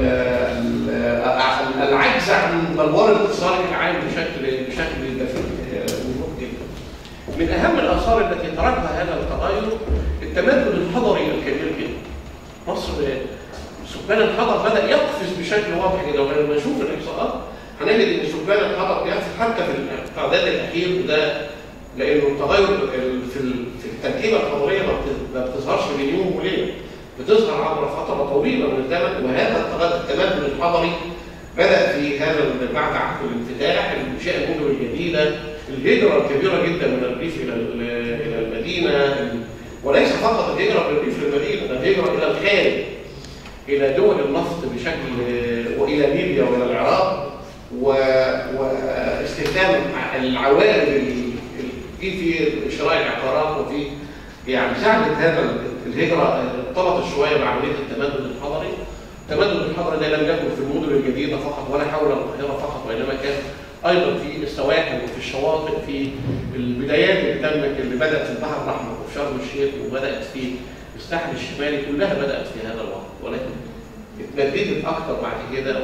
ال- العجز عن بلوره الاتصال العام بشكل بشكل دقيق ومهم جدا. من اهم الاثار التي تركها هذا التغير التمدد الحضري الكبير جدا. مصر سكان الحضر بدا يقفز بشكل واضح جدا ولما نشوف الاحصاءات هنجد ان سكان الحضر بيقفز حتى في التعداد الاخير وده لانه التغير ال- في ال- في التركيبه الحضريه ما بت- ما بتظهرش بين يوم وليله بتظهر عبر فتره طويله من الزمن وهذا التغ- التمدد الحضري بدا في هذا ال- بعد عقد الانفتاح انشاء المدن الجديده الهجره الكبيره جدا من الريف الى ال- الى المدينه وليس فقط الهجره من الريف للمدينه ده الهجره الى الخارج الى دول النفط بشكل والى ليبيا والى العراق و- واستخدام العوائد ال- ال- في في شراء العقارات وفي يعني ساعدت هذا الهجره ارتبطت شويه بعمليه التمدد الحضري التمدد الحضري ده لم يكن في المدن الجديده فقط ولا حول القاهره فقط وانما كان ايضا في السواحل وفي الشواطئ في البدايات اللي تمت اللي بدات في البحر الاحمر وفي شرم الشيخ وبدات في الساحل الشمالي كلها بدات في هذا الوقت ولكن اتمددت اكثر بعد كده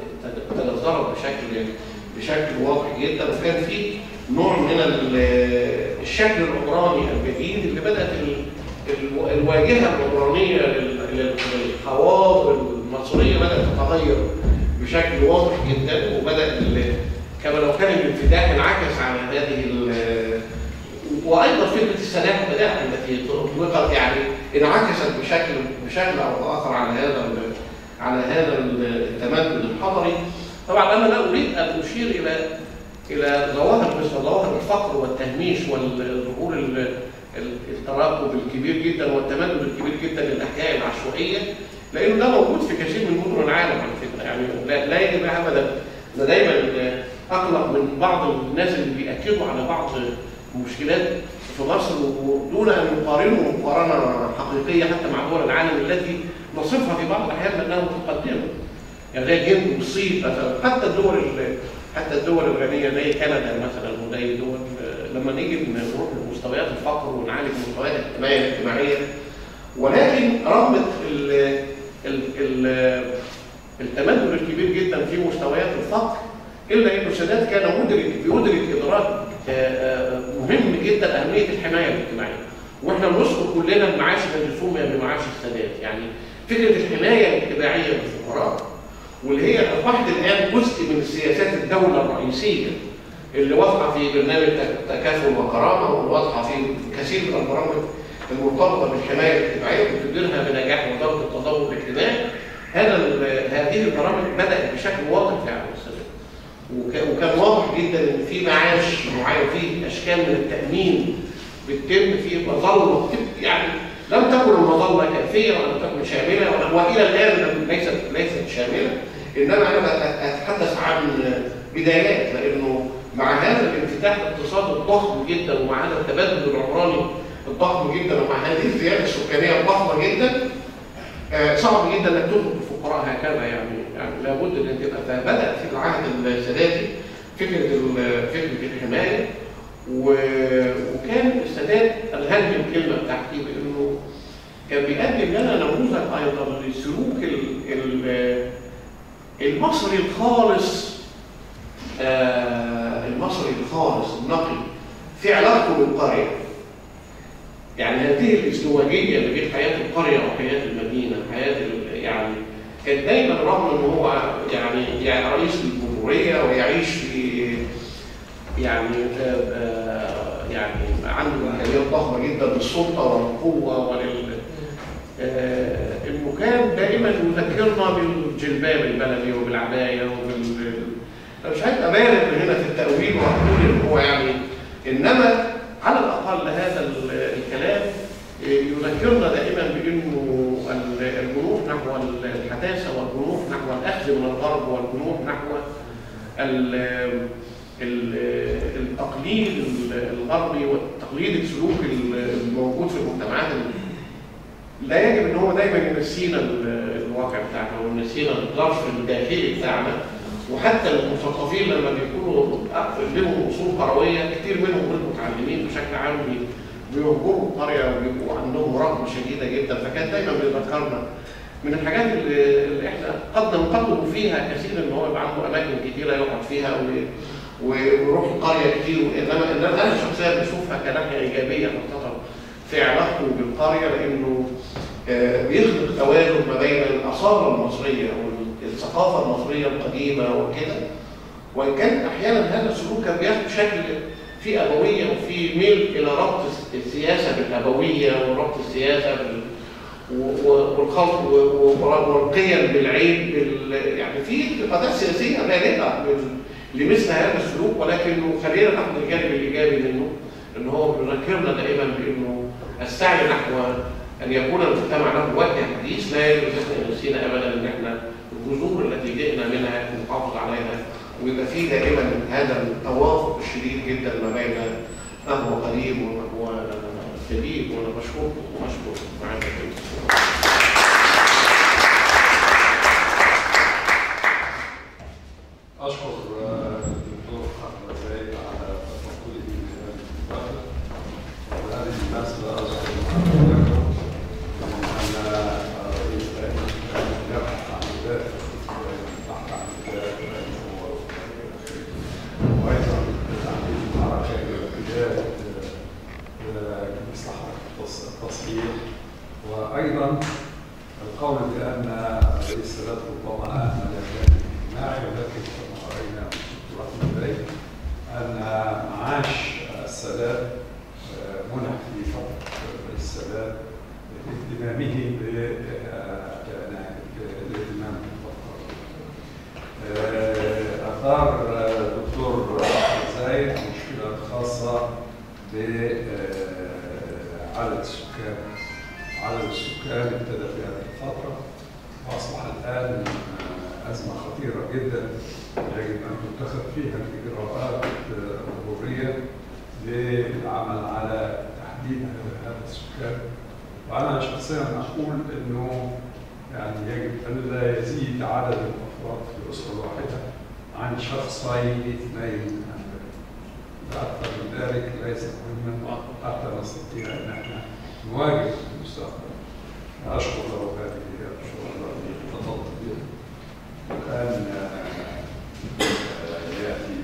وتجذرت بشكل بشكل واضح جدا وكان في نوع من ال- الشكل العمراني الجديد اللي بدات ال- ال- الواجهه العمرانيه لل- لل- للحواضر المصريه بدات تتغير بشكل واضح جدا وبدا ال- كما لو كان الانفتاح انعكس على هذه ال- وايضا فكره السلاح بدأ التي طبقت يعني انعكست بشكل بشكل او باخر على هذا ال- على هذا ال- التمدد الحضري طبعا انا لا اريد ان اشير الى الى ظواهر مثل ظواهر الفقر والتهميش والظهور ال- ال- التراكب الكبير جدا والتمدد الكبير جدا للاحياء العشوائيه لانه ده موجود في كثير من مدن العالم على فكره يعني لا, لا يجب ابدا انا دايما اقلق من بعض الناس اللي بياكدوا على بعض المشكلات في مصر ودون ان يقارنوا مقارنه حقيقيه حتى مع دول العالم التي نصفها في بعض الاحيان بانها متقدمه. يعني زي الهند والصين مثلا حتى الدول ال- حتى الدول الغنيه زي كندا مثلا وزي دول لما نيجي نروح لمستويات الفقر ونعالج مستويات الاجتماعيه الاجتماعيه ولكن رغم ال ال ال التمدد الكبير جدا في مستويات الفقر الا ان السادات كان مدرك بيدرك ادراك آه، آه، مهم جدا اهميه الحمايه الاجتماعيه واحنا بنذكر كلنا المعاش الذي سمي بمعاش السادات يعني فكره الحمايه الاجتماعيه للفقراء واللي هي اصبحت الان جزء من سياسات الدوله الرئيسيه اللي واضحه في برنامج تك- تكافل وكرامه وواضحه في كثير من البرامج المرتبطه بالحمايه الاجتماعيه وتديرها بنجاح وزاره التضامن الاجتماعي هذا ال- هذه البرامج بدات بشكل واضح في عهد السادات وك- وكان واضح جدا ان في معاش معين في اشكال من التامين بتتم في مظله بتب- يعني لم تكن المظله كافيه ولم تكن شامله ولا- والى الان لم- ليست ليست شامله انما انا أت- اتحدث عن بدايات لانه مع هذا الانفتاح الاقتصادي الضخم جدا ومع هذا التبادل العمراني الضخم جدا ومع هذه الزياده السكانيه الضخمه جدا آه، صعب جدا انك تخرج الفقراء هكذا يعني يعني لابد ان تبقى بدات في العهد الساداتي فكره ال- فكره الحمايه و- وكان السادات الهام الكلمه بتاعتي بانه كان بيقدم لنا نموذج ايضا لسلوك ال- ال- المصري الخالص آه، المصري الخالص النقي في علاقته بالقريه يعني هذه الازدواجيه اللي بين حياه القريه وحياه المدينه حياه ال- يعني كان دايما رغم ان هو يعني يعني رئيس الجمهوريه ويعيش في يعني آه، آه، يعني عنده امكانيات ضخمه جدا للسلطه والقوه ولل آه، انه كان دائما يذكرنا بالجلباب البلدي وبالعبايه وبال انا مش عايز ابالغ هنا في التاويل واقول ان هو يعني انما على الاقل هذا ال- الكلام آه، يذكرنا دائما بانه ال- الجنوح نحو الحداثه والجنوح نحو الاخذ من الغرب والجنوح نحو ال- ال- التقليد الغربي وتقليد السلوك الموجود في المجتمعات لا يجب ان هو دايما ينسينا ال- الواقع بتاعنا وينسينا الظرف الداخلي بتاعنا وحتى المثقفين لما بيكونوا لهم اصول قرويه كتير منهم المتعلمين بشكل عام بي- بيهجروا القريه وبيبقوا عندهم رغبه شديده جدا فكان دايما بيذكرنا من الحاجات اللي, اللي احنا قد ننتقد فيها كثير ان هو يبقى عنده اماكن كتيره يقعد فيها و- و- ويروح القريه كتير انما انما انا شخصيا بشوفها كناحيه ايجابيه خاصه في علاقته بالقريه لانه آه، بيخلق توازن ما بين الاصاله المصريه والثقافه المصريه القديمه وكده وان كان احيانا هذا السلوك كان بياخد شكل في ابويه وفي ميل الى ربط السياسه بالابويه وربط السياسه بال و- و- والخلق و- و- والقيم بالعيب بال... يعني في قضايا سياسيه بالغه بال- لمثل هذا السلوك ولكنه خلينا ناخد الجانب الايجابي منه ان هو بيذكرنا دائما بانه السعي نحو ان يكون المجتمع له وجه حديث لا يجب ان نسينا ابدا ان احنا الجذور التي جئنا منها نحافظ عليها ويبقى في دائما هذا التوافق الشديد جدا ما بين ما هو قريب وما هو جديد وانا بشكركم واشكر معاك أشكر آه، الدكتور أحمد زايد على تفضله لهذه المبادرة وهذه المناسبة أذكر حضرتك أن رئيس الأئمة كان يبحث عن ذات البحث عن ذات وأيضا تعميم الحركة إلى اتجاه آه، مصلحة التص- التصحيح وأيضا القول بأن رئيس السادات ربما أهمل الجانب الاجتماعي ولكن كما رأينا في ذلك أن معاش السادات آه، منح في فترة رئيس السادات لاهتمامه ب- آه، بالاهتمام بالفترة آه، أثار آه، الدكتور أحمد زايد مشكلة خاصة بعدد السكان عدد السكان ابتدى في هذه الفترة وأصبح الآن آه، أزمة خطيرة جدا يجب أن تتخذ فيها الإجراءات آه، الضرورية للعمل على تحديد هذا السكان وأنا شخصيا أقول أنه يعني يجب أن لا يزيد عدد الأفراد في الأسرة الواحدة عن شخصين اثنين أكثر من ذلك ليس مهما حتى نستطيع أن احنا نواجه في المستقبل أشكر له هذه الشغل التي تفضل بها وكان آه، آه، يأتي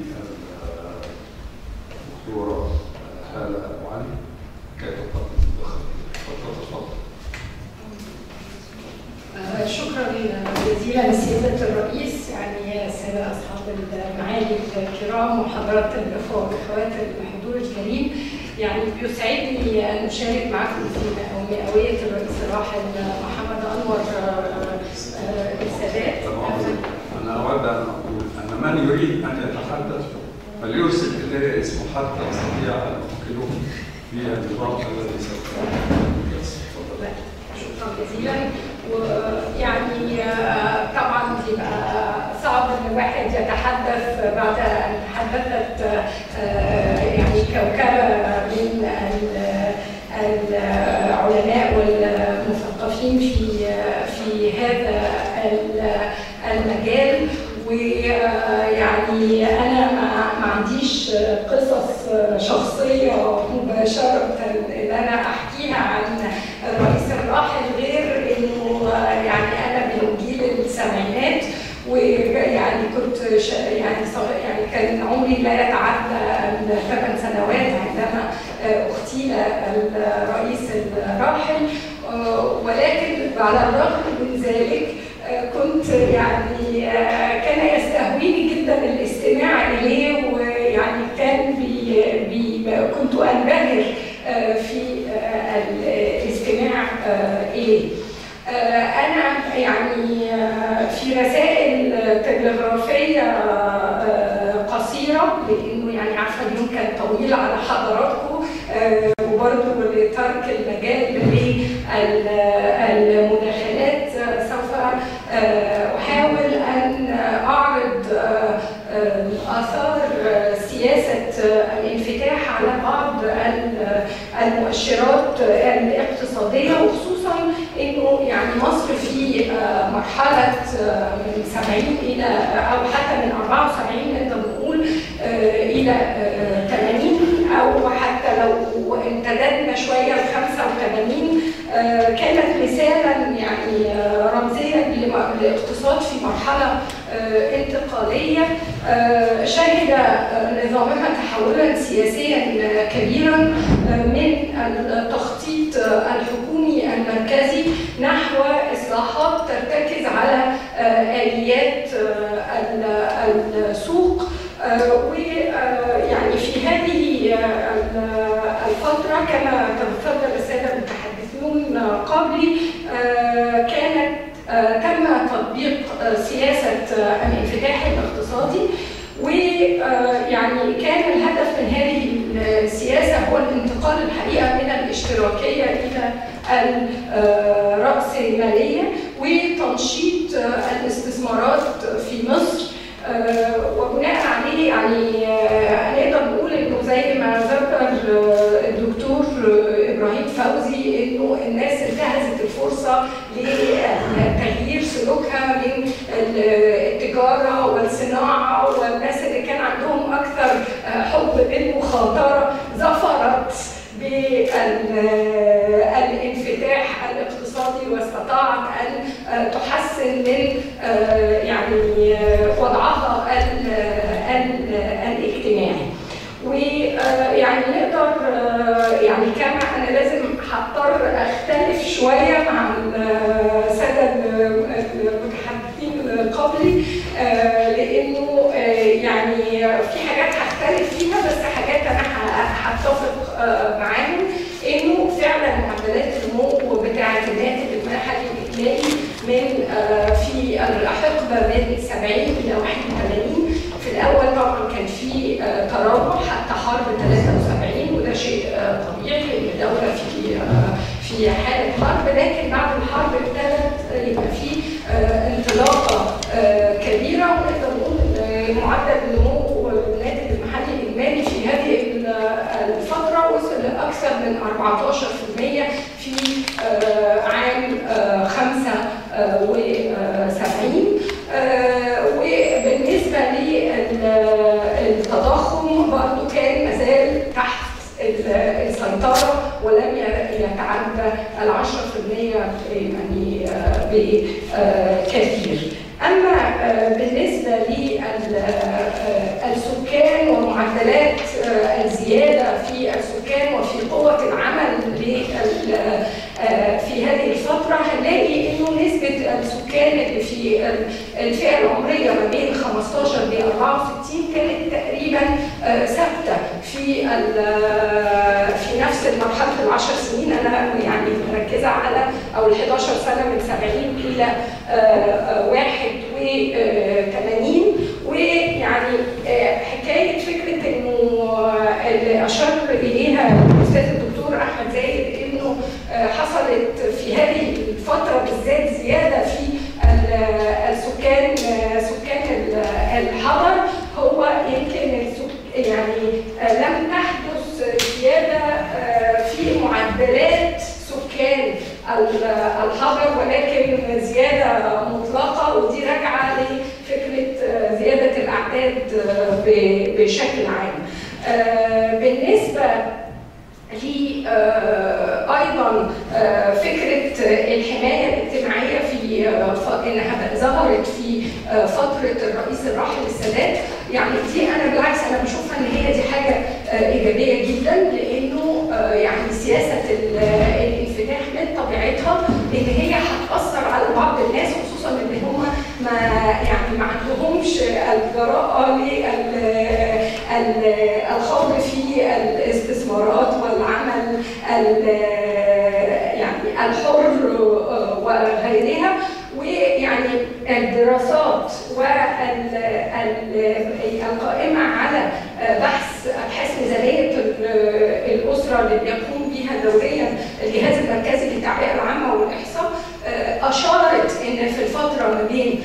الدكتورة هالة أبو علي كي تقدم تفضل تفضل آه، شكرا جزيلا لسيادة الرئيس يعني سادة أصحاب المعالي الكرام وحضرات الأخوة والأخوات الحضور الكريم يعني يسعدني أن أشارك معكم في مئوية الرئيس الراحل محمد أنور آه، آه، السادات أنا أود أن أقول أن من يريد أن يتحدث فليرسل إلي اسمه حتى أستطيع أن أنقله في النظام الذي سوف تفضل. شكرا جزيلا ويعني آه، طبعا بيبقى صعب ان الواحد يتحدث بعد ان حد تحدثت آه، يعني كوكبه من ال- العلماء والمثقفين في في هذا ال- المجال ويعني انا ما ما عنديش قصص شخصيه مباشره ان انا احكيها عن الرئيس الراحل غير انه يعني انا من جيل السبعينات ويعني كنت ش- يعني صغ- يعني كان عمري لا يتعدى الثمان سنوات عندما آه، اغتيل الرئيس الراحل آه، ولكن على الرغم من ذلك آه، كنت يعني آه، كان يستهويني جدا الاستماع اليه ويعني كان بي بي كنت انبهر آه، في آه، الاستماع آه، اليه. آه، أنا يعني آه، في رسائل آه، تلغرافية آه، قصيرة لأنه يعني عارفة اليوم كان طويل على حضراتكم آه، وبرضه لترك المجال للمداخلات آه، سوف آه، أحاول أن أعرض آه، آه، آثار آه، سياسة آه، الانفتاح على بعض ال- المؤشرات آه، الاقتصادية وخصوصا انه يعني مصر في آه، مرحله آه، من 70 الى او حتى من 74 نقدر نقول آه، الى آه، 80 او حتى لو امتددنا شويه ل 85 آه، كانت مثالا يعني آه، رمزيا لم- لاقتصاد في مرحله آه، انتقاليه آه، شهد آه، نظامها تحولا سياسيا آه، كبيرا آه، من التخطيط آه، الحكومي المركزي نحو اصلاحات ترتكز على آه، اليات آه، ال- السوق ويعني في هذه آه، ال- الفتره كما تفضل الساده المتحدثون قبلي آه، كانت آه، تم تطبيق آه، سياسه آه، الانفتاح الاقتصادي ويعني كان الهدف من هذه السياسه هو الانتقال الحقيقه من الاشتراكيه الى الرأسمالية وتنشيط آه، الاستثمارات في مصر آه، وبناء عليه يعني آه، هنقدر نقول انه زي ما ذكر آه، الدكتور آه، ابراهيم فوزي انه الناس انتهزت الفرصه لتغيير سلوكها من التجاره والصناعه والناس اللي كان عندهم اكثر آه، حب بالمخاطره ظفرت بالانفتاح الاقتصادي واستطاعت ان آه، تحسن من آه، يعني آه، وضعها ال- ال- الاجتماعي ويعني نقدر آه، يعني كما انا لازم هضطر اختلف شويه مع الساده المتحدثين قبلي آه، لانه آه، يعني في حاجات هختلف فيها بس حاجات انا ه- هتفق آه، معاهم انه فعلا معدلات النمو بتاعه الناتج المحلي الاجمالي من آه، في الحقبه من 70 الى 81 في الاول طبعا كان في آه، تراجع حتى حرب 73 وده شيء آه، طبيعي لان الدوله في آه، في حاله حرب لكن بعد الحرب ابتدت يبقى في آه، انطلاقه آه، كبيره ونقدر نقول إن معدل نمو الناتج المحلي الاجمالي في هذه الفتره وصل لاكثر من 14% في آه، عام آه، 75 آه، وبالنسبه للتضخم برضه كان مازال تحت ال- السيطرة ولم ي- يتعدى العشرة في المية يعني آه، بكثير أما آه، بالنسبة للسكان ومعدلات آه، الزيادة في السكان وفي قوة العمل لل- آه، في هذه الفترة هنلاقي إنه نسبة السكان اللي في ال- الفئة العمرية ما بين 15 ل 64 كانت تقريبا آه، ثابتة في ال- في نفس المرحلة العشر سنين أنا يعني مركزة على أو ال 11 سنة من 70 إلى آه، آه، 81 ويعني آه، حكاية فكرة إنه آه، اللي أشار إليها الأستاذ الدكتور أحمد زايد إنه آه، حصلت في هذه الفترة بالذات زيادة في ال- السكان آه، سكان ال- الحضر هو يمكن السكان الحجر ولكن زياده مطلقه ودي راجعه لفكره آه، زياده الاعداد آه، ب- بشكل عام. آه، بالنسبه لي آه، ايضا آه، فكره آه، الحمايه الاجتماعيه في آه، ف- انها ظهرت في آه، فتره الرئيس الراحل السادات يعني دي انا بالعكس انا بشوفها ان هي دي حاجه آه، ايجابيه جدا لانه آه، يعني سياسه ال- الانفتاح من طبيعتها ان هي هتاثر على بعض الناس خصوصا ان هم ما يعني ما عندهمش الجراءه لل- ال- الخوض في الاستثمارات والعمل ال- يعني الحر وغيرها ويعني الدراسات والقائمة على بحث أبحاث ميزانية الأسرة اللي بيقوم بها دوريا الجهاز المركزي للتعبئة العامة والإحصاء أشارت إن في الفترة ما بين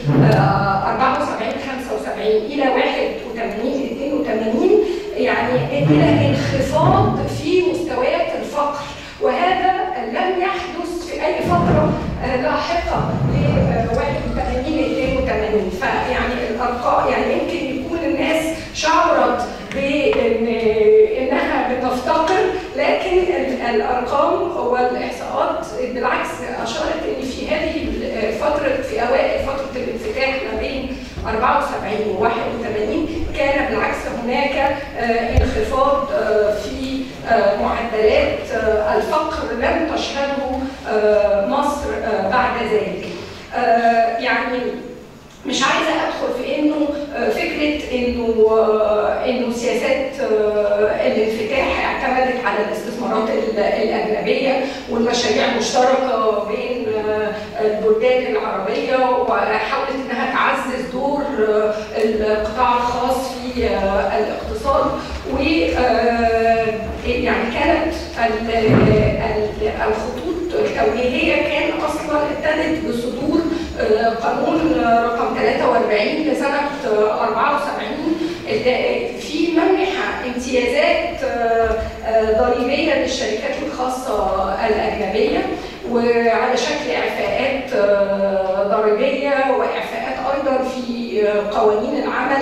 74 75 إلى 81 82 يعني إلى انخفاض في مستويات الفقر وهذا لم يحدث في أي فترة لاحقة ل 81 82 فيعني الأرقام يعني يمكن يكون الناس شعرت بأن إنها بتفتقر لكن ال- الأرقام والإحصاءات بالعكس أشارت إن في هذه الفترة في أوائل فترة الانفتاح ما بين 74 و 81 كان بالعكس هناك آه، انخفاض آه، في آه، معدلات آه، الفقر لم تشهده آه، مصر آه، بعد ذلك. آه، يعني مش عايزه ادخل في انه آه، فكره انه آه، انه سياسات آه، الانفتاح اعتمدت على الاستثمارات ال- الاجنبيه والمشاريع المشتركه بين آه، البلدان العربيه وحاولت انها تعزز دور آه، القطاع الخاص في آه، الاقتصاد و آه، يعني كانت ال- ال- الخطوط التوجيهيه كان اصلا ابتدت بصدور آه، قانون آه، رقم 43 لسنه آه، 74 اللي في منح امتيازات آه، آه، ضريبيه للشركات الخاصه الاجنبيه وعلى شكل اعفاءات آه، ضريبيه واعفاءات ايضا في آه، قوانين العمل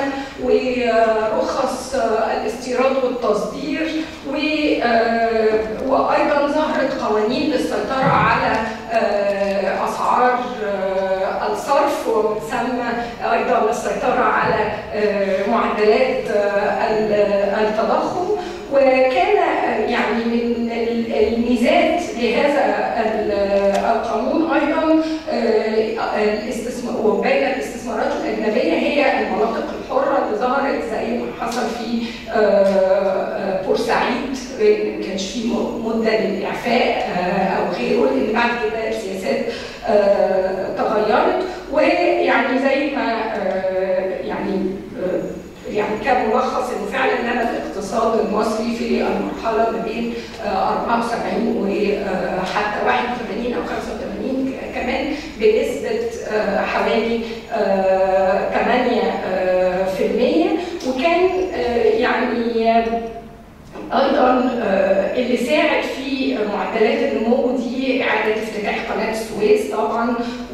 ورخص آه، الاستيراد والتصدير و- آه، وايضا ظهرت قوانين للسيطره على آه، اسعار آه، الصرف وتسمى ايضا للسيطره على آه، معدلات آه، ال- التضخم وكان آه، يعني من ال- الميزات لهذا ال- القانون ايضا آه، الاستثمار وبين الاستثمارات الاجنبيه هي المناطق الحره اللي ظهرت زي ما حصل في آه، آه، بورسعيد ما كانش في م- مده للاعفاء آه، او غيره لان بعد كده السياسات آه، تغيرت ويعني زي ما آه، يعني آه، يعني كملخص انه فعلا نمى الاقتصاد المصري في المرحله ما بين آه، 74 وحتى 81 او 85 ك- كمان بنسبه آه، حوالي آه، 8 آه، في المية وكان آه، يعني آه، ايضا آه، اللي ساعد في معدلات النمو دي اعاده افتتاح قناه السويس طبعا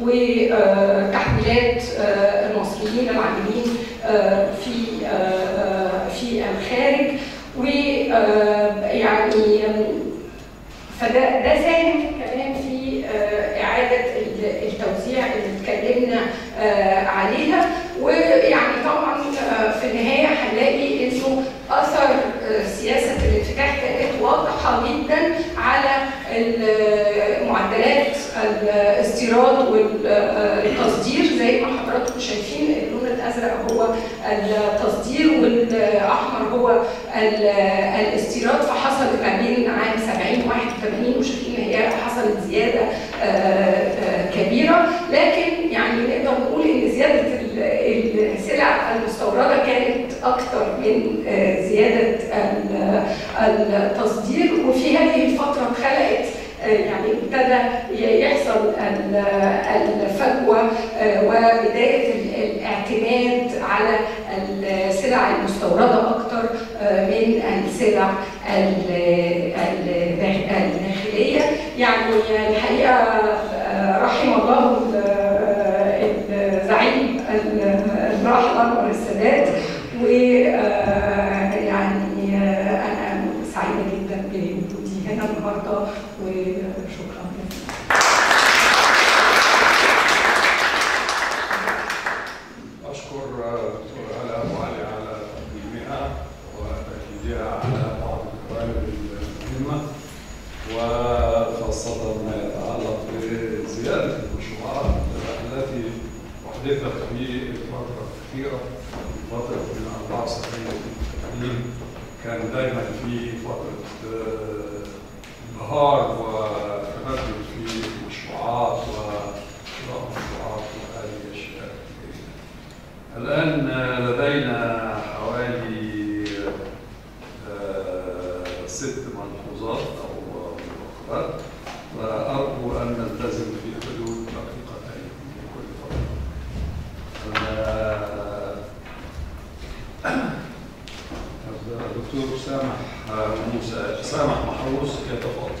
وتحويلات آه، المصريين العاملين آه، في آه، في الخارج ويعني فده ده ساهم كمان في آه، اعاده ال- التوزيع اللي اتكلمنا آه، عليها ويعني طبعا آه، في النهايه هنلاقي انه اثر آه، سياسه الانفتاح كانت واضحه جدا على ال- معدلات الاستيراد والتصدير زي ما حضراتكم شايفين اللون الازرق هو التصدير والاحمر هو ال- الاستيراد فحصل ما بين عام 70 81 وشايفين ان هي حصلت زياده آه، آه، كبيره لكن يعني نقدر نقول ان زياده ال- السلع المستورده كانت اكثر من آه، زياده ال- التصدير وفي هذه الفتره اتخلقت آه، يعني ابتدى يحصل ال- الفجوه آه، وبدايه ال- الاعتماد على السلع المستورده اكثر آه، من السلع ال- ال- الداخليه يعني الحقيقه آه، راح رحم الله الزعيم الراحل انور السادات ويعني انا سعيده جدا بوجودي هنا النهارده وشكرا أشكر دكتور علاء أبو علي على تقديمها وتأكيدها على بعض الجوانب المهمة وخاصة ما يتعلق بزيادة المشروعات التي أحدثت في الفترة الأخيرة فترة من 74 التعليم كان دائما في فترة انبهار وتمدد في المشروعات وشراء مشروعات وهذه الأشياء الآن لدينا حوالي آه، ست ملحوظات أو مدخلات وأرجو أن نلتزم في حدود دقيقتين في كل فترة. ال- الدكتور سامح موسى سامح محروس يتفضل.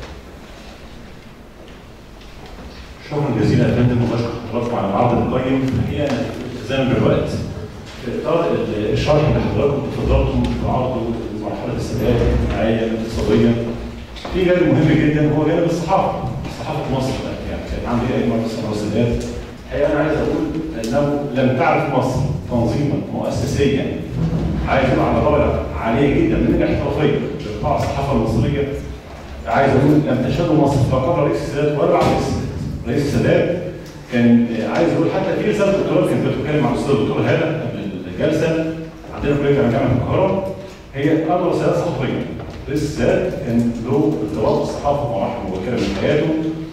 شكرا جزيلا يا فندم وبشكر حضراتكم على العرض القيم الحقيقه أنا التزاما بالوقت في اطار ال- الشرح اللي حضراتكم تفضلتم في عرضه مرحله السداد الاجتماعيه الاقتصاديه في جانب مهم جدا هو جانب الصحافه الصحافه في مصر يعني كان عندي ايه مره اسمها السادات الحقيقه انا عايز اقول انه لم تعرف مصر تنظيما مؤسسيا عايز اقول على درجه عاليه جدا من الاحترافيه لقطاع الصحافه المصريه عايز اقول لم تشهد مصر لا قبل رئيس السادات ولا بعد رئيس السادات رئيس السادات كان عايز اقول حتى في رساله دكتوراه كانت بتتكلم عن الاستاذ الدكتور هاله قبل الجلسه عندنا في كليه جامعه القاهره هي اول رساله صحفيه رئيس السادات كان له ارتباط بالصحافه مراحل مبكره من حياته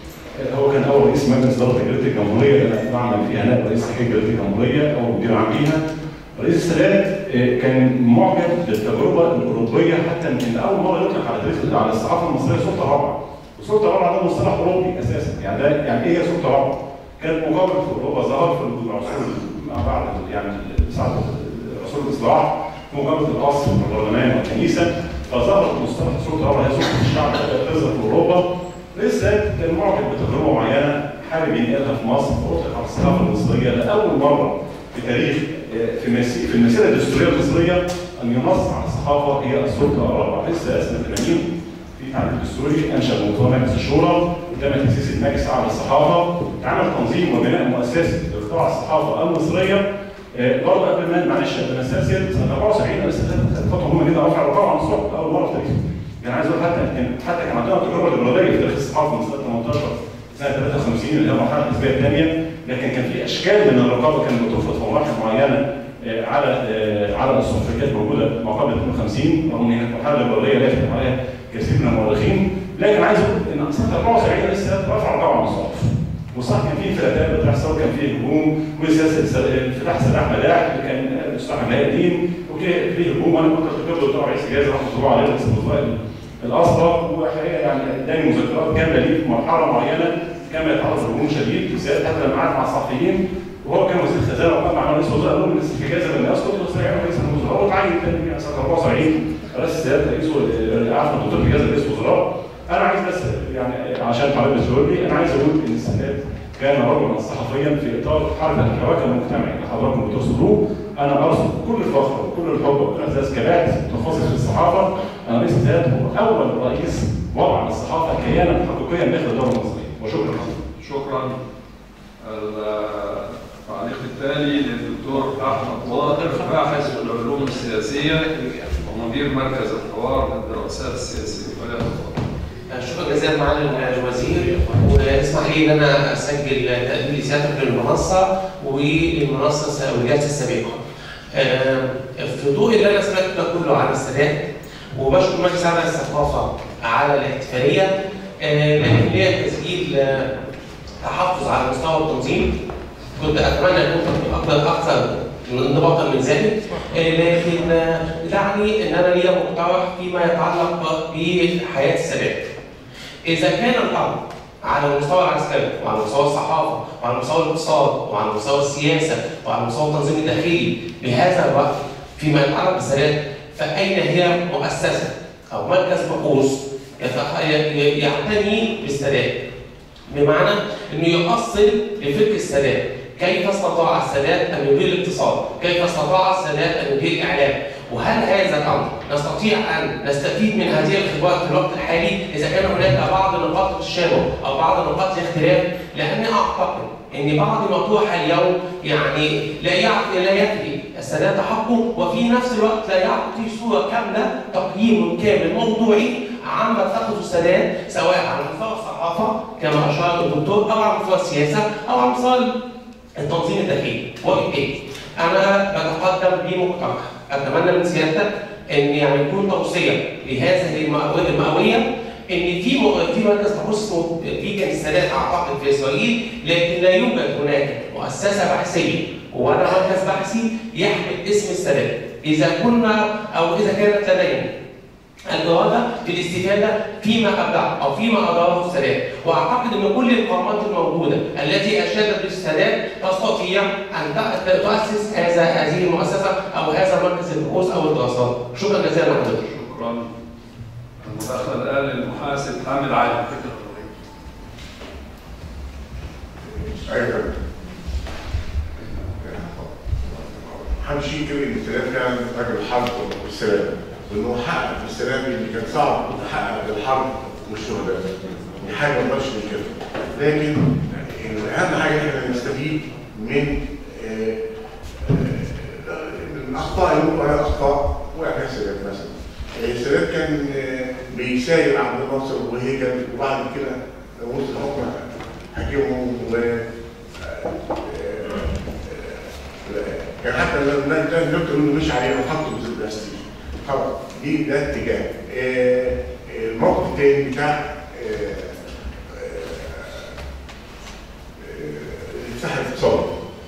هو كان اول رئيس مجلس اداره جريده الجمهوريه اللي انا بعمل فيها انا رئيس تحرير جريده الجمهوريه اول مدير عام ليها رئيس السادات آه، كان معجب بالتجربه الاوروبيه حتى ان اول مره يطلق على تاريخ على الصحافه المصريه سلطه رابعه والسلطه الرابعه ده مصطلح اوروبي اساسا يعني ده يعني ايه هي سلطه رابعه؟ كانت مقابل في اوروبا ظهر في العصور ما بعد يعني ساعه عصور الاصلاح في مقابله القصر والبرلمان والكنيسه فظهر مصطلح السلطه الرابعه هي سلطه الشعب بدات تظهر في اوروبا رئيس السادات كان معجب بتجربه معينه حابب ينقلها في مصر فاطلق على الصحافه المصريه لاول مره في تاريخ في مسي- في المسيره الدستوريه المصريه ان ينص على الصحافه هي السلطه الرابعه لسه سنه 80 في تعديل دستوري انشا موضوع مجلس الشورى تم تاسيس المجلس الاعلى للصحافه اتعمل تنظيم وبناء مؤسسي لقطاع الصحافه المصريه آه، برضه قبل ما معلش قبل ما استرسل سنه 74 انا لسه كانت فتره مهمه جدا رفع الرقابه عن الصحف اول مره في تاريخ يعني عايز اقول حتى كان حتى كان عندنا تجربه ليبراليه في تاريخ الصحافه من سنه 18 سنه 53 اللي هي المرحله الحزبيه الثانيه لكن كان في اشكال من الرقابه كانت بتفرض في مراحل معينه آه، على آه، على الصحفيات موجوده ما قبل 52 رغم ان هي كانت مرحله ليبراليه لا يختلف عليها كثير من المؤرخين لكن عايز اقول ان سنه 74 لسه رفع الرقابه عن الصحف وصح كان في انفلاتات بتحصل كان في هجوم وسياسه س- انفتاح سلاح ملاح اللي كان مستحق بهاء الدين وكان في هجوم وانا كنت افتكر له طبعا رئيس الجهاز رحمه الله عليه رئيس الوزراء الاسبق وحقيقه يعني اداني مذكرات كامله ليه في مرحله معينه كما يتعرض لهجوم شديد بالذات حتى لما قعد مع الصحفيين وهو كان وزير الخزانه وكان مع رئيس الوزراء قال لهم لسه في اجازه من اسكت وصار يعمل رئيس الوزراء وتعين تاني سنه 74 رئيس السيادة رئيس عفوا الدكتور في اجازه رئيس وزراء انا عايز بس يعني عشان حضرتك بتقول لي انا عايز اقول ان السادات كان رجلا صحفيا في اطار حركه الحراك المجتمعي اللي حضراتكم بترصدوه انا ارصد بكل فخر وكل الحب وكل احساس كباحث متخصص في الصحافه انا رئيس السادات هو اول رئيس وضع للصحافه كيانا حقيقيا داخل الدوله المصريه وشكرا شكرا التعليق التالي للدكتور احمد طاهر باحث في العلوم السياسيه ومدير مركز الحوار للدراسات السياسيه فليتفضل شكرا جزيلا معالي الوزير واسمح لي ان انا اسجل تقديم سيادتك للمنصه وللمنصه والجلسه السابقه. آه، في ضوء اللي انا سمعته ده كله عن السادات وبشكر مجلس اعلى الثقافه على الاحتفاليه آه، لكن ليا تسجيل آه، تحفظ على مستوى التنظيم كنت اتمنى ان كنت اقدر اكثر انضباطا من ذلك آه، لكن آه، دعني ان انا ليا مقترح فيما يتعلق بحياه السادات. اذا كان الامر على المستوى العسكري وعلى مستوى الصحافه وعلى مستوى الاقتصاد وعلى مستوى السياسه وعلى مستوى التنظيم الداخلي بهذا الوقت فيما يتعلق بالسادات فاين هي مؤسسه او مركز بحوث يتخ- ي- يعتني بالسادات بمعنى انه يؤصل لفكر السادات كيف استطاع السادات ان يدير الاقتصاد؟ كيف استطاع السادات ان يدير الاعلام؟ وهل هذا الامر نستطيع ان نستفيد من هذه الخبرات في الوقت الحالي اذا كان هناك بعض نقاط التشابه او بعض نقاط الاختلاف؟ لاني اعتقد ان بعض ما طرح اليوم يعني لا يعطي لا يكفي السادات حقه وفي نفس الوقت لا يعطي صوره كامله تقييم كامل موضوعي عما اتخذه السادات سواء على مستوى الصحافه كما اشار الدكتور او على مستوى السياسه او على مستوى التنظيم الداخلي وبالتالي انا بتقدم بمقترح اتمنى من سيادتك ان يعني يكون توصيه لهذه المأوية المئويه ان في م- في مركز بحوث اسمه في كان السادات اعتقد في اسرائيل لكن لا يوجد هناك مؤسسه بحثيه ولا مركز بحثي يحمل اسم السادات اذا كنا او اذا كانت لدينا الإرادة في الاستفادة فيما أبدع أو فيما أداره السادات، وأعتقد أن كل القامات الموجودة التي أشادت بالسادات تستطيع أن ت- تؤسس هذا هذه المؤسسة أو هذا مركز البحوث أو الدراسات. شكرا جزيلا لحضرتك. شكرا المداخلة الآن للمحاسب حامد علي ايوه همشي كده السلام كان راجل حرب والسلام وانه حقق في السلام اللي كان صعب يحقق بالحرب والشهداء دي حاجه ما نقدرش ننكرها لكن اهم حاجه ان احنا نستفيد من آه، آه، الاخطاء اللي ممكن عليها اخطاء وقع فيها السادات مثلا آه، السادات كان آه، بيساير عبد الناصر وهيكل وبعد كده وصل حكم حكيمهم و آه، كان حتى لما الدكتور يقول له مش عليه وحطه في البلاستيك خلاص دي ده اتجاه آه، الموقف الثاني بتاع آه، آه، الاتحاد الاقتصادي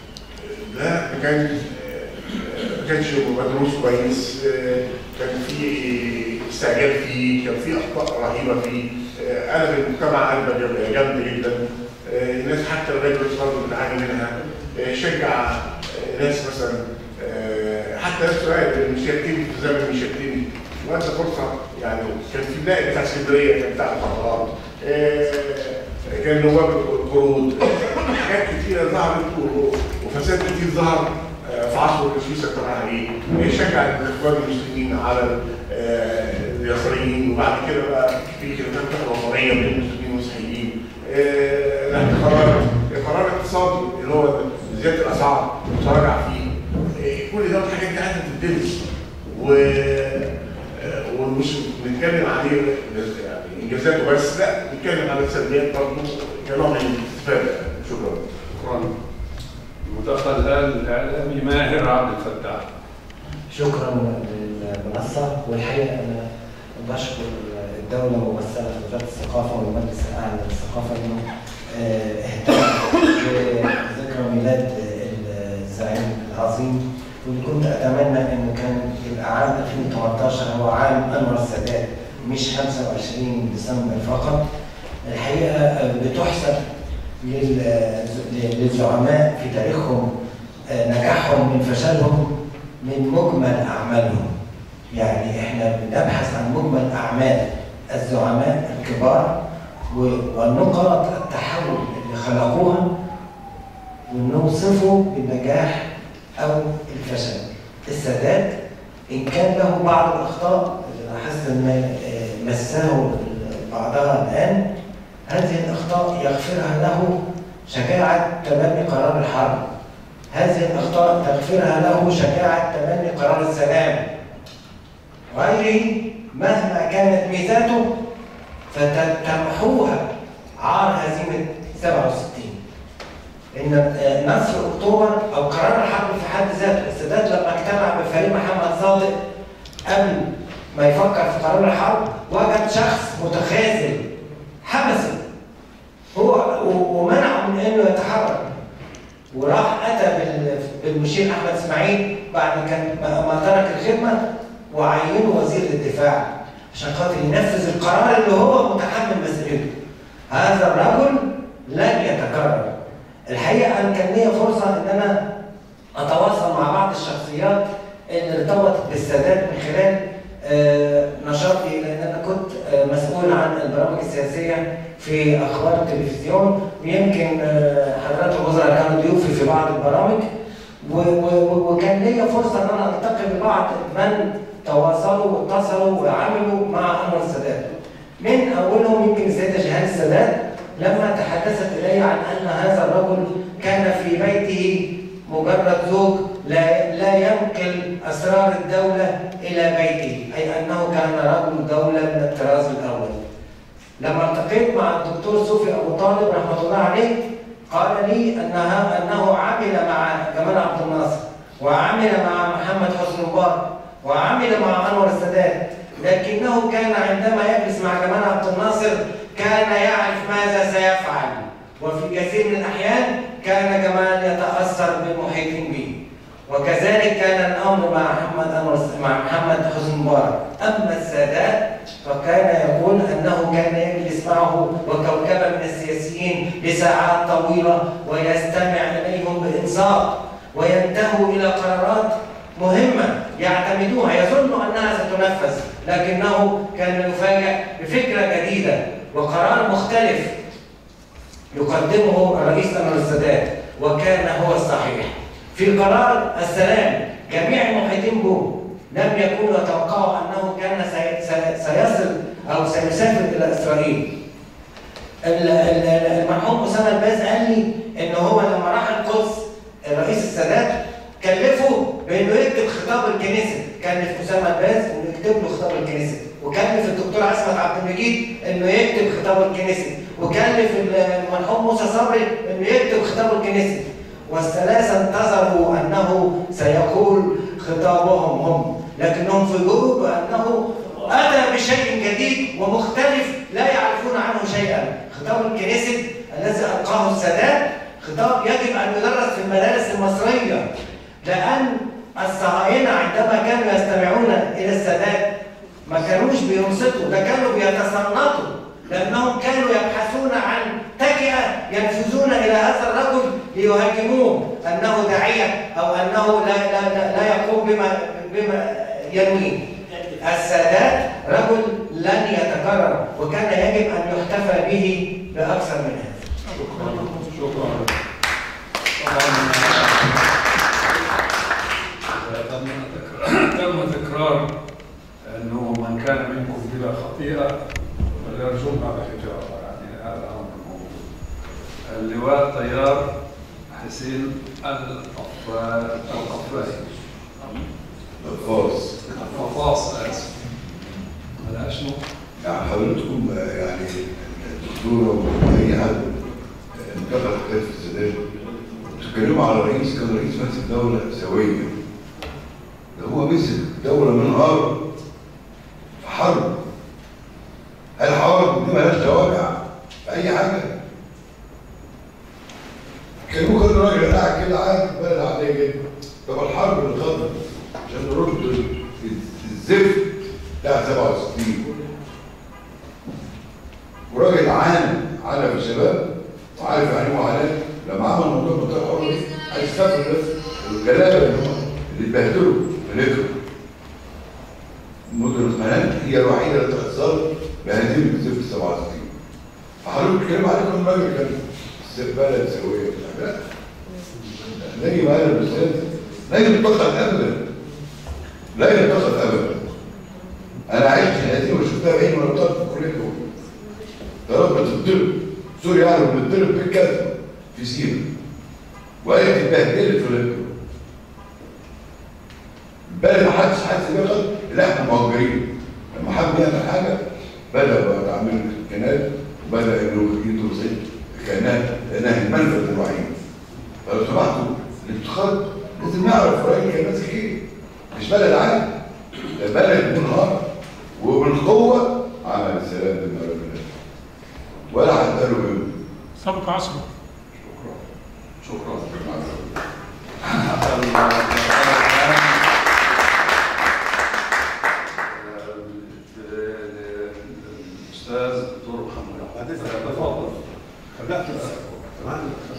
ده كان آه، ما كانش مدروس كويس آه، كان في استعجال فيه كان في اخطاء رهيبه فيه آه، قلب المجتمع قلبه جامده جدا آه، الناس حتى لغايه دلوقتي برضه بتعاني منها آه، شجع آه، ناس مثلا آه، حتى ناس سؤال مشاركين في زمن مشاركين وادى فرصه يعني كان في النائب بتاع اسكندريه كان بتاع المخابرات آه، كان نواب القروض حاجات كتيره ظهرت و- وفساد كتير ظهر آه، في عصر الرئيس سيطر عليه شجع الاخوان المسلمين على آه، اليساريين وبعد كده بقى في خلافات وطنيه بين المسلمين والمسيحيين آه، الاحتقارات القرار الاقتصادي اللي هو زياده الاسعار تراجع فيه آه، كل ده الحاجات دي عايزه تدرس و آه، ومش بنتكلم عليه يعني انجازاته بس لا بنتكلم على السلبيات برضه كنوع من الاستفاده شكرا شكرا المداخلة الآن الإعلامي ماهر عبد الفتاح شكرا للمنصة والحقيقة أنا بشكر الدولة ممثلة في وزارة الثقافة والمجلس الأعلى للثقافة إنه آه، اهتم بذكرى ميلاد الزعيم العظيم واللي كنت أتمنى إنه كان يبقى عام 2018 هو عام أنور السادات مش 25 ديسمبر فقط الحقيقة آه، بتحسب لل- للزعماء في تاريخهم آه، نجاحهم من فشلهم من مجمل أعمالهم يعني إحنا بنبحث عن مجمل أعمال الزعماء الكبار و- والنقط التحول اللي خلقوها ونوصفه بالنجاح أو الفشل السادات إن كان له بعض الأخطاء اللي لاحظت أن آه، مساه بعضها الآن هذه الأخطاء يغفرها له شجاعة تبني قرار الحرب هذه الأخطاء تغفرها له شجاعة تبني قرار السلام غيره مهما كانت ميزاته فتمحوها عار هزيمة 67 إن آه، نصر أكتوبر أو قرار الحرب في حد ذاته السادات لما اجتمع بفريق محمد صادق قبل ما يفكر في قرار الحرب وجد شخص متخاذل حبسه هو و- ومنعه من انه يتحرك وراح اتى بال- بالمشير احمد اسماعيل بعد كان ما ما ترك الخدمه وعينه وزير للدفاع عشان خاطر ينفذ القرار اللي هو متحمل مسؤوليته هذا الرجل لن يتكرر الحقيقه انا كان ليا فرصه ان انا اتواصل مع بعض الشخصيات اللي ارتبطت بالسادات من خلال آه، نشاطي لان انا كنت آه، مسؤول عن البرامج السياسيه في اخبار التلفزيون ويمكن آه، حضرات الوزراء كانوا ضيوفي في بعض البرامج و- و- وكان ليا فرصه ان انا التقي ببعض من تواصلوا واتصلوا وعملوا مع انور السادات. من اولهم يمكن السيده جهان السادات لما تحدثت الي عن ان هذا الرجل كان في بيته مجرد زوج لا لا ينقل اسرار الدوله الى بيته، اي انه كان رجل دوله من الطراز الاول. لما التقيت مع الدكتور صوفي ابو طالب رحمه الله عليه قال لي انها انه عمل مع جمال عبد الناصر وعمل مع محمد حسني مبارك وعمل مع انور السادات لكنه كان عندما يجلس مع جمال عبد الناصر كان يعرف ماذا سيفعل وفي كثير من الاحيان كان جمال يتاثر بالمحيطين به وكذلك كان الامر مع محمد انور مع محمد حسني مبارك اما السادات فكان يقول انه كان يجلس معه وكوكبه من السياسيين لساعات طويله ويستمع اليهم بانصات وينتهوا الى قرارات مهمه يعتمدوها يظن انها ستنفذ لكنه كان يفاجأ بفكره جديده وقرار مختلف يقدمه الرئيس انور السادات وكان هو الصحيح في قرار السلام جميع المحيطين به لم يكونوا يتوقعوا انه كان سي- سي- سيصل او سيسافر الى اسرائيل. ال- ال- المرحوم اسامه الباز قال لي ان هو لما راح القدس الرئيس السادات كلفه بانه يكتب خطاب الكنيسه، كلف اسامه الباز انه يكتب له خطاب الكنيسه، وكلف الدكتور عصمت عبد المجيد انه يكتب خطاب الكنيسه، وكلف المرحوم موسى صبري انه يكتب خطاب الكنيسه. والثلاثه انتظروا انه سيقول خطابهم هم لكنهم فوجئوا بانه اتى بشيء جديد ومختلف لا يعرفون عنه شيئا خطاب الكنيسة الذي القاه السادات خطاب يجب ان يدرس في المدارس المصريه لان الصهاينه عندما كانوا يستمعون الى السادات ما كانوش بينصتوا ده كانوا بيتصنطوا لانهم كانوا يبحثون عن تكئه ينفذون الى هذا الرجل ليهاجموه انه داعيه او انه لا لا لا, لا يقوم بما بما ينويه. السادات رجل لن يتكرر وكان يجب ان يحتفى به باكثر من هذا. شكرا شكرا طبعا تم تكرار انه من كان منكم بلا خطيئه فليرجونا بحجاره يعني هذا امر موجود. اللواء طيار حسين القفا- القفاصي الفاس القفاص اسف هذا شنو؟ يعني حضرتكم آه، يعني الدكتوره واي حد آه، انتقد حكايه السادات بتتكلموا على رئيس كان رئيس ماسك دوله سويه ده هو مسك دوله من نهار في حرب الحرب دي مالهاش توابع في اي حاجه كانوا كل راجل قاعد كده عادي بلد عاديه جدا طب الحرب اللي خاطر عشان نرد الزفت بتاع 67 وراجل عانى على في الشباب وعارف يعني هو عانى لما عمل موضوع منطقه الحره دي عايز يسافر بس الجلاله اللي هم اللي اتبهدلوا ملكهم مدن القناه هي الوحيده اللي تاثرت بهزيمه الزفت 67 فحضرتك بتتكلم عليه كل راجل كان بلد سويه لا زي ما قال الاستاذ لا ينتقد ابدا لا ينتقد ابدا انا عشت هذه وشفتها بعيني وانا طالب في كليه العلوم ضربنا تتضرب سوريا يعني بنتضرب بالكذب في سينا وقالت اتبهدلت في الهجرة البلد ما حدش حاسس بيها خالص لا احنا مهجرين لما حب يعمل حاجه بدا بقى تعمل كنال وبدا انه يدرس كانها كانها المنفذ الوحيد فلو سمحتوا الانتقاد لازم نعرف راجل كان ماسك ايه مش بلد عادي ده بلد منهار وبالقوه عمل السلام بين الرجلين ولا حد قال له منه سابق عصره شكرا الاستاذ دكتور محمد تفضل خلقت كمان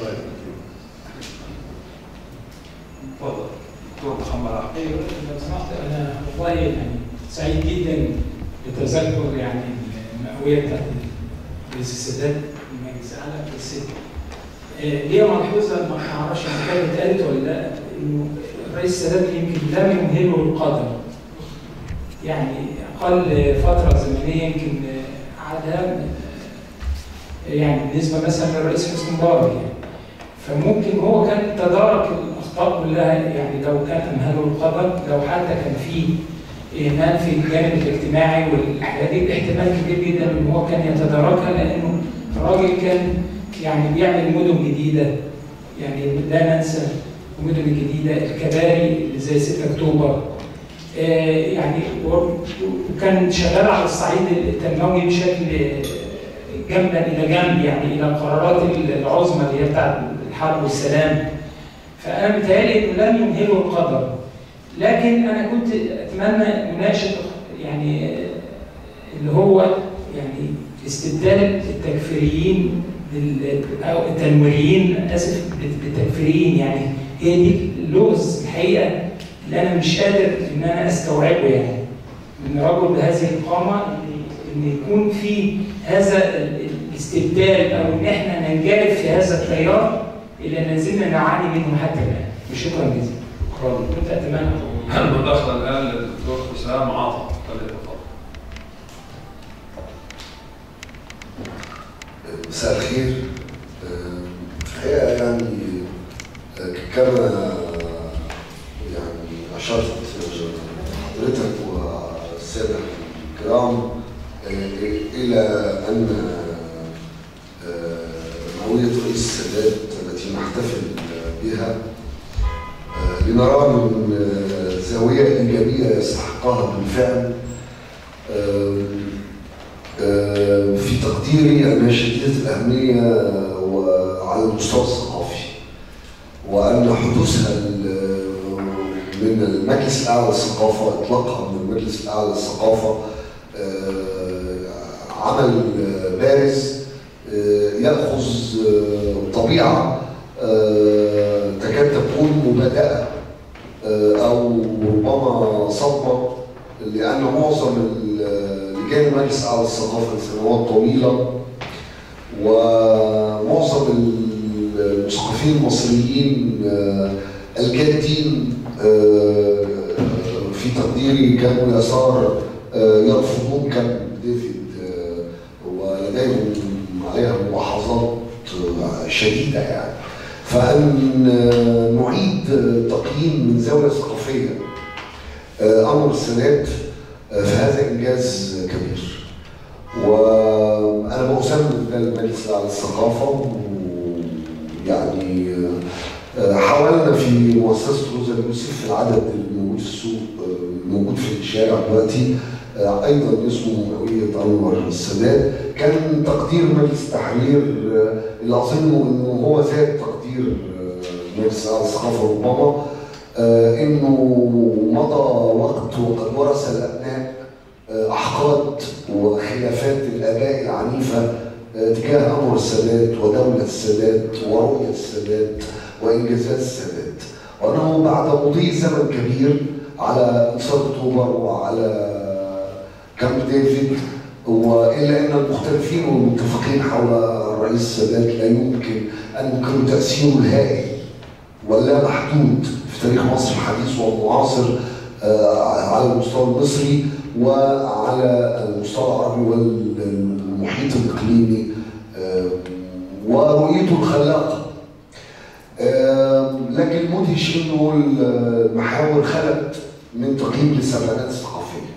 تفضل دكتور محمد احمد ايوه لو سمحت انا والله يعني سعيد جدا بتذكر يعني المئويه بتاعت رئيس السادات المجلس الاعلى بس آه، ليه ملحوظه ما اعرفش اذا كانت اتقالت ولا لا انه الرئيس السادات يمكن لم يمهله القدر يعني اقل فتره زمنيه يمكن آه، عادها آه، يعني بالنسبه مثلا للرئيس حسني مبارك يعني فممكن هو كان تدارك الاخطاء كلها يعني لو كان امهله القدر لو حتى كان في اهمال في الجانب الاجتماعي والحاجات دي احتمال كبير جدا ان هو كان يتداركها لانه الراجل كان يعني بيعمل مدن جديده يعني لا ننسى المدن الجديده الكباري اللي زي 6 اكتوبر آه، يعني و- وكان شغال على الصعيد التنموي بشكل جنبا الى جنب يعني الى القرارات العظمى اللي هي بتاعت الحرب والسلام فانا متهيألي انه لم يمهله القدر لكن انا كنت اتمنى مناقشه يعني اللي هو يعني استبدال التكفيريين بال- او التنويريين اسف بالتكفيريين يعني هي دي اللغز الحقيقه اللي انا مش قادر ان انا استوعبه يعني من رجل بهذه القامه ان ان يكون في هذا ال- الاستبدال او ان احنا ننجرف في هذا التيار اللي ما زلنا نعاني منه حتى الان شكرا جزيلا شكرا كنت اتمنى المداخلة الآن للدكتور حسام عاطف فليتفضل مساء الخير آه، الحقيقة يعني آه، كما يعني أشرت آه، حضرتك والسادة الكرام آه، إلى أن آه، مئوية رئيس السادات التي نحتفل بها آه، لنراها من آه، زاوية إيجابية يستحقها بالفعل آه، آه، في تقديري أنها شديدة الأهمية آه، وعلى المستوى الثقافي وأن حدوثها ال- من المجلس الأعلى للثقافة إطلاقها من المجلس الأعلى للثقافة آه، عمل آه، بارز آه، يأخذ آه، طبيعة آه، تكاد تكون مبادئة آه، أو ربما صدمة لأن معظم ال- لجان المجلس الأعلى للثقافة لسنوات طويلة ومعظم المثقفين المصريين آه، الجادين آه، في تقديري كانوا يسار آه، يرفضون كم ديفيد آه، ولديهم عليها ملاحظات آه، شديدة يعني فأن آه، نعيد آه، تقييم من زاوية ثقافية آه، أمر السادات آه، فهذا إنجاز كبير وأنا بأسمم ده المجلس الأعلى للثقافة ويعني آه، حاولنا في مؤسسة روزا يوسف في العدد الموجود في السوق آه، الموجود في الشارع دلوقتي آه، أيضا اسمه مئوية أنور السادات كان تقدير مجلس التحرير آه، اللي أظنه إنه هو زاد تقدير آه، مجلس الأعلى للثقافة ربما آه، انه مضى وقت وقد ورث الابناء آه، احقاد وخلافات الاباء العنيفه آه، تجاه امر السادات ودوله السادات ورؤيه السادات وانجازات السادات وانه بعد مضي زمن كبير على انتصار اكتوبر وعلى كامب ديفيد والا ان المختلفين والمتفقين حول الرئيس السادات لا يمكن ان ينكروا تاثيره الهائل ولا محدود في تاريخ مصر الحديث والمعاصر آه، على المستوى المصري وعلى المستوى العربي والمحيط الاقليمي آه، ورؤيته الخلاقه آه، لكن المدهش انه المحاور خلت من تقييم للسبعينات الثقافيه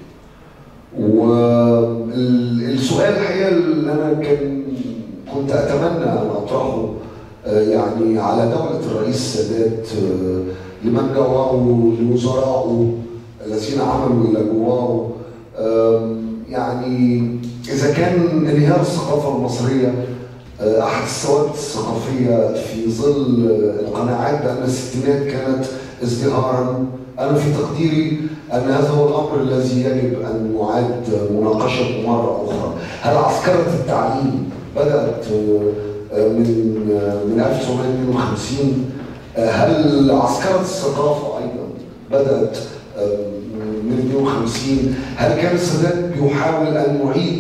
والسؤال الحقيقه اللي انا كان كنت اتمنى ان اطرحه آه، يعني على دولة الرئيس السادات آه، لمن جواره لوزرائه الذين عملوا إلى جواره آم، يعني إذا كان انهيار الثقافة المصرية آه، أحد الثوابت الثقافية في ظل آه، القناعات بأن الستينات كانت ازدهارا أنا في تقديري أن هذا هو الأمر الذي يجب أن يعاد مناقشته مرة أخرى هل عسكرة التعليم بدأت آه، آه، من آه، من 1952 آه، هل عسكرة الثقافة أيضا بدأت آه، من 52 هل كان السادات بيحاول أن يعيد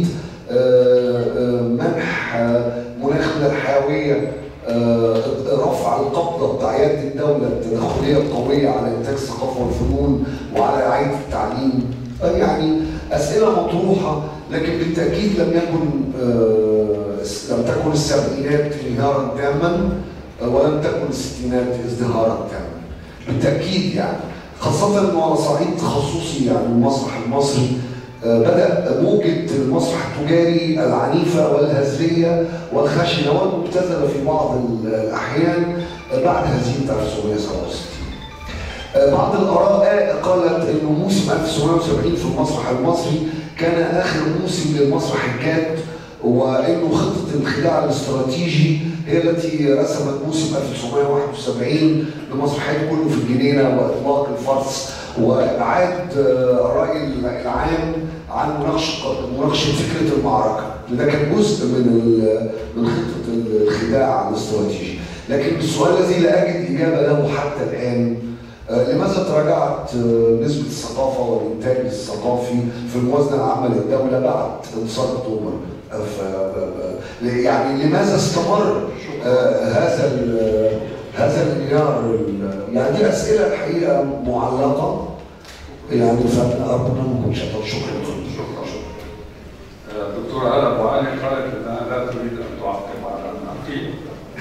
آه، آه، منح آه، مناخ من الحيويه آه، رفع القبضه بتاع يد الدوله التدخليه القويه على انتاج الثقافه والفنون وعلى رعايه التعليم آه، يعني اسئله مطروحه لكن بالتاكيد لم يكن آه، لم تكن السبعينات انهيارا تاما آه، ولم تكن الستينات ازدهارا تاما بالتاكيد يعني خاصه انه على صعيد تخصصي يعني المسرح المصري آه، بدا موجه المسرح التجاري العنيفه والهزليه والخشنه والمبتذله في بعض الاحيان آه، بعد هزيمه 1967 آه، بعض الآراء قالت أنه موسم 1970 في المسرح المصري كان آخر موسم للمسرح الجاد وأنه خطة الخداع الاستراتيجي هي التي رسمت موسم 1971 لمسرحية كله في الجنينة وإطلاق الفرس وإبعاد آه، الرأي العام عن مناقشة مناقشة فكرة المعركة ده كان جزء من ال- من خطة الخداع الاستراتيجي لكن السؤال الذي لا أجد إجابة له حتى الآن آه، لماذا تراجعت آه، نسبة الثقافة والإنتاج الثقافي في الموازنة العامة للدولة بعد انتصار أكتوبر؟ آه، ف- ب- ب- يعني لماذا استمر آه، هذا ال- هذا الانهيار ال- يعني دي أسئلة الحقيقة معلقة يعني فأرجو أن نكون شكرا شكرا آه، الدكتورة هلا أبو علي قالت أنها لا تريد أن تعقب على النقيب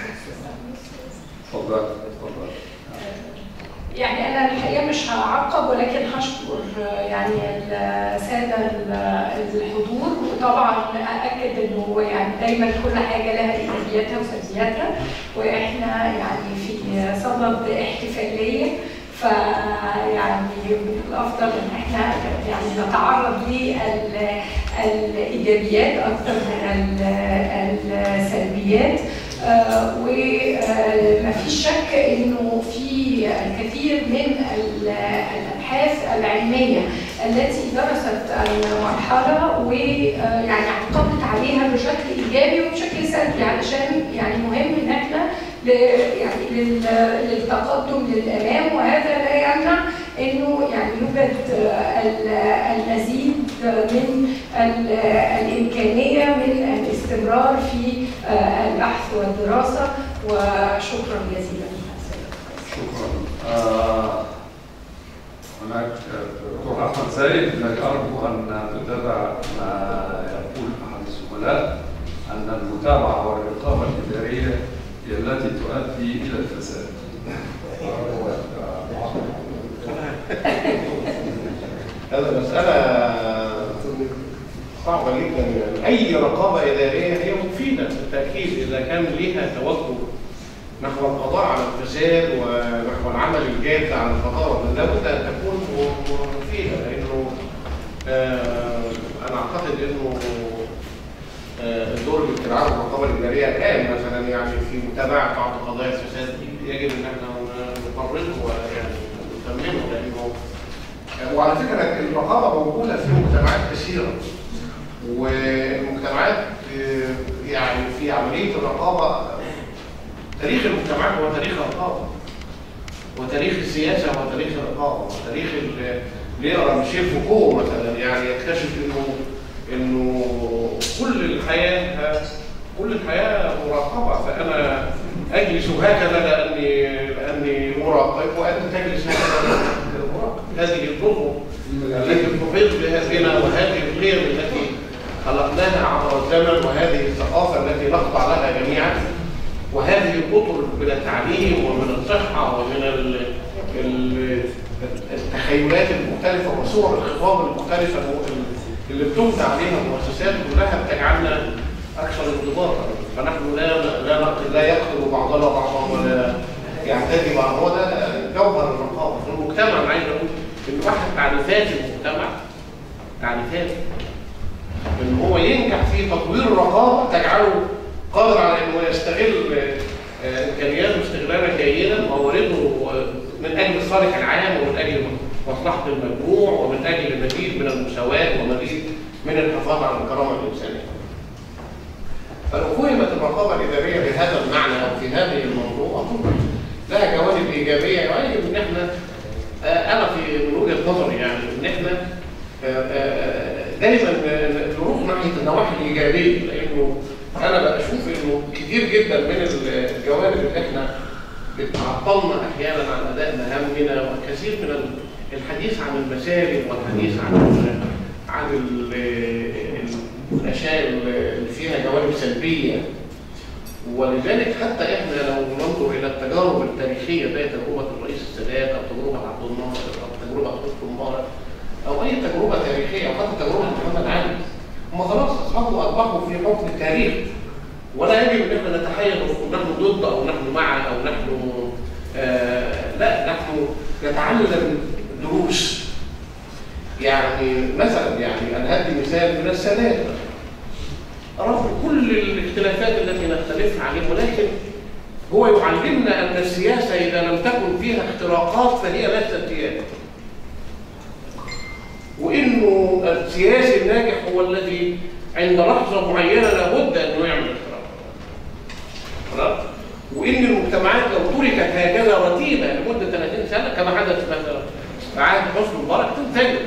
تفضل تفضل يعني انا الحقيقه مش هعقب ولكن هشكر يعني الساده الحضور وطبعا ااكد انه يعني دايما كل حاجه لها ايجابياتها وسلبياتها واحنا يعني في صدد احتفاليه فيعني من الافضل ان احنا يعني نتعرض للايجابيات اكثر من ال- السلبيات آه، وما فيش شك انه في الكثير من ال- الابحاث العلميه التي درست المرحله ويعني عقبت عليها بشكل ايجابي وبشكل سلبي علشان يعني مهم ان احنا ل- يعني لل- للتقدم للامام وهذا لا يمنع انه يعني يوجد ال- المزيد من ال- الامكانيه من الاستمرار في البحث والدراسه وشكرا جزيلا شكرا آه، هناك الدكتور احمد زايد لك ارجو ان تتابع ما يقول احد الزملاء ان المتابعه والرقابه الاداريه هي التي تؤدي الى الفساد. هذا مسألة صعبة جدا يعني أي رقابة إدارية هي مفيدة بالتأكيد إذا كان ليها توجه نحو القضاء على الفساد ونحو العمل الجاد على الخطارة لابد أن تكون م- مفيدة لأنه آه، أنا أعتقد إنه آه، دور الاجتماعات والرقابة الإدارية الآن مثلا يعني في متابعة بعض قضايا الفساد دي يجب إن احنا نفرده ويعني نثمنه لأنه وعلى فكرة الرقابة موجودة في مجتمعات كثيرة والمجتمعات آه، يعني في عملية الرقابة تاريخ المجتمعات هو تاريخ الرقابة وتاريخ السياسة هو تاريخ الرقابة وتاريخ ال- اللي يقرا ميشيل فوكو مثلا يعني يكتشف انه انه كل الحياة كل الحياة مراقبة فأنا أجلس هكذا لأني لأني مراقب وأنت تجلس هكذا لأنك مراقب هذه الظروف التي تحيط بها بنا وهذه القيم التي خلقناها عبر الزمن وهذه الثقافة التي نخضع لها جميعا وهذه الأطر من التعليم ومن الصحة ومن ال ال التخيلات المختلفة وصور الخطاب المختلفة اللي بتبنى عليها المؤسسات كلها بتجعلنا أكثر انضباطا فنحن لا لا نقتل لا يقتل بعضنا بعضا ولا يعتدي بعض هو ده جوهر الرقابة في المجتمع أنا عايز أقول إن واحد تعريفات المجتمع تعريفات إن هو ينجح في تطوير الرقابة تجعله قادر على إنه يستغل آه، إمكانياته استغلالا جيدا موارده آه، من أجل الصالح العام ومن أجل مصلحة المجموع ومن أجل المزيد من المساواة ومزيد من الحفاظ على الكرامة الإنسانية. فلو فهمت الرقابة الإدارية بهذا المعنى أو في هذه الموضوع لها جوانب إيجابية يجب إن إحنا آه، أنا في من وجهة نظري يعني إن إحنا آه، آه، دايما نروح ناحيه النواحي الايجابيه لانه انا بشوف انه كتير جدا من الجوانب اللي احنا بتعطلنا احيانا عن اداء مهامنا وكثير من الحديث عن المسالك والحديث عن عن ال- الاشياء اللي فيها جوانب سلبيه ولذلك حتى احنا لو ننظر الى التجارب التاريخيه زي تجربه الرئيس السادات او تجربه عبد الناصر او تجربه حسني مبارك او اي تجربه تاريخيه او حتى تجربه محمد علي هم خلاص اصبحوا اصبحوا في حكم التاريخ ولا يجب ان احنا نتحيز نحن ضد او نحن مع او نحن آه لا نحن نتعلم دروس يعني مثلا يعني انا هدي مثال من السادات رغم كل الاختلافات التي نختلف عليها ولكن هو يعلمنا ان السياسه اذا لم تكن فيها اختراقات فهي ليست سياسه وانه السياسي الناجح هو الذي عند لحظه معينه لابد انه يعمل اختراق خلاص وان المجتمعات لو تركت هكذا رتيبه لمده 30 سنه كما حدث مثلا في عهد حسني مبارك تنفجر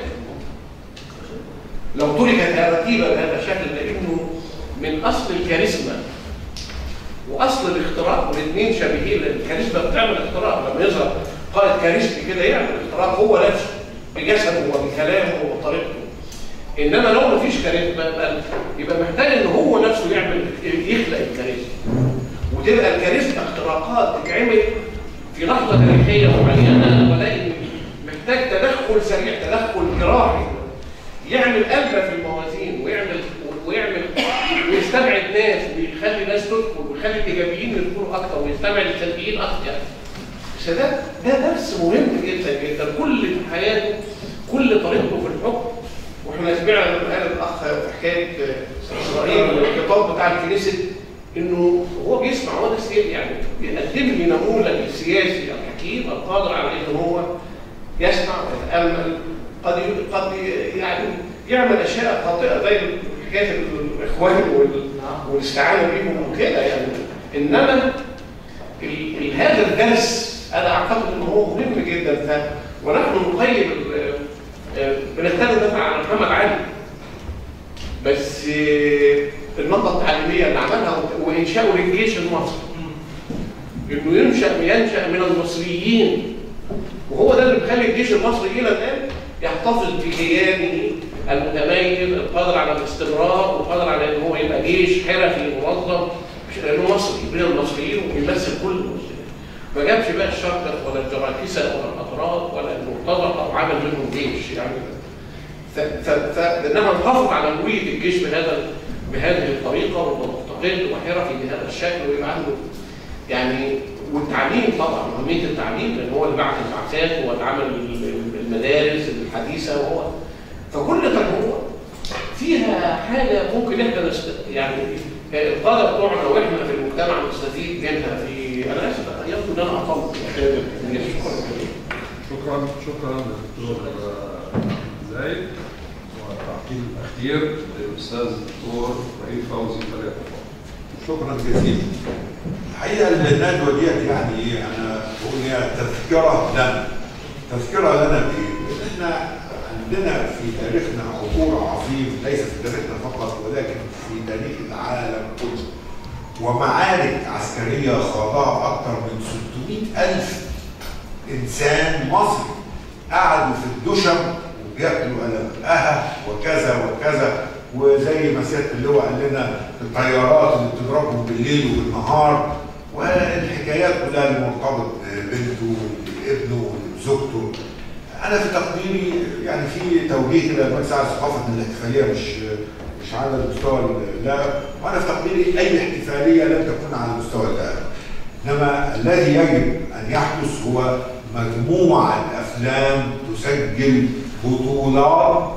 لو تركت رتيبه بهذا الشكل لانه من اصل الكاريزما واصل الاختراق والاثنين شبيهين لان الكاريزما بتعمل اختراق لما يظهر قائد كاريزمي كده يعمل اختراق هو نفسه بجسده وبكلامه وبطريقته انما لو ما فيش كاريزما يبقى يبقى محتاج ان هو نفسه يعمل يخلق الكاريزما وتبقى الكاريزما اختراقات تتعمل في لحظه تاريخيه معينه ولكن محتاج تدخل سريع تدخل جراحي يعمل قلبه في الموازين ويعمل ويعمل ويستبعد ناس ويخلي ناس تدخل ويخلي الايجابيين يدخلوا اكتر ويستبعد السلبيين اكتر السادات ده درس مهم جدا جدا كل في حياته كل طريقته في الحكم واحنا سمعنا لما قال الاخ في حكايه اسرائيل الخطاب بتاع الكنيسة انه هو بيسمع هو ده السياسي يعني بيقدم لي نموذج السياسي الحكيم القادر على ان هو يسمع ويتامل قد قد يعني يعمل اشياء خاطئه زي حكايه الاخوان وال- والاستعانه بيهم وكده يعني انما ال- ال- هذا الدرس انا اعتقد ان هو مهم جدا ف ونحن نقيم ال- آه، بنتكلم مثلا عن محمد علي بس آه، النقطه التعليميه اللي عملها وانشاؤه للجيش المصري انه ينشا ينشا من المصريين وهو ده اللي مخلي الجيش المصري الى الان يحتفظ بكيانه المتميز القادر على الاستمرار والقادر على ان هو يبقى جيش حرفي منظم مش لانه مصري من المصريين وبيمثل كل المسلمين ما جابش بقى الشرطه ولا الجراكيسه ولا الاتراك ولا المرتضى او عمل منهم جيش يعني ف ف ف لانها نحافظ على هويه الجيش بهذا بهذه الطريقه ويبقى مستقل وحرفي بهذا الشكل ويبقى عنده يعني والتعليم طبعا اهميه التعليم لان هو اللي بعث البعثات هو اللي عمل المدارس الحديثه وهو فكل تجربه فيها حاجه ممكن احنا نست... يعني القاده بتوعنا واحنا في المجتمع نستفيد منها في انا اسف يبدو ان انا اطلت شكرا شكرا شكرا دكتور زايد والتعقيب الاخير للاستاذ الدكتور ابراهيم فوزي فليتفضل شكرا جزيلا الحقيقه الندوه ديت يعني انا بقول هي تذكره لنا تذكره لنا بايه؟ لان احنا عندنا في تاريخنا عبور عظيم ليس في تاريخنا فقط ولكن في تاريخ العالم كله ومعارك عسكريه خاضها اكثر من 600 الف انسان مصري قعدوا في الدشم وبياكلوا ألقاها وكذا وكذا وزي ما سياده اللواء قال لنا الطيارات اللي بتضربهم بالليل وبالنهار والحكايات كلها اللي مرتبط ببنته وابنه وزوجته انا في تقديري يعني في توجيه كده لمجلس على الثقافه ان الاحتفاليه مش مش على المستوى اللاعب وانا في تقديري اي احتفاليه لن تكون على مستوى اللاعب انما الذي يجب ان يحدث هو مجموعه افلام تسجل بطولات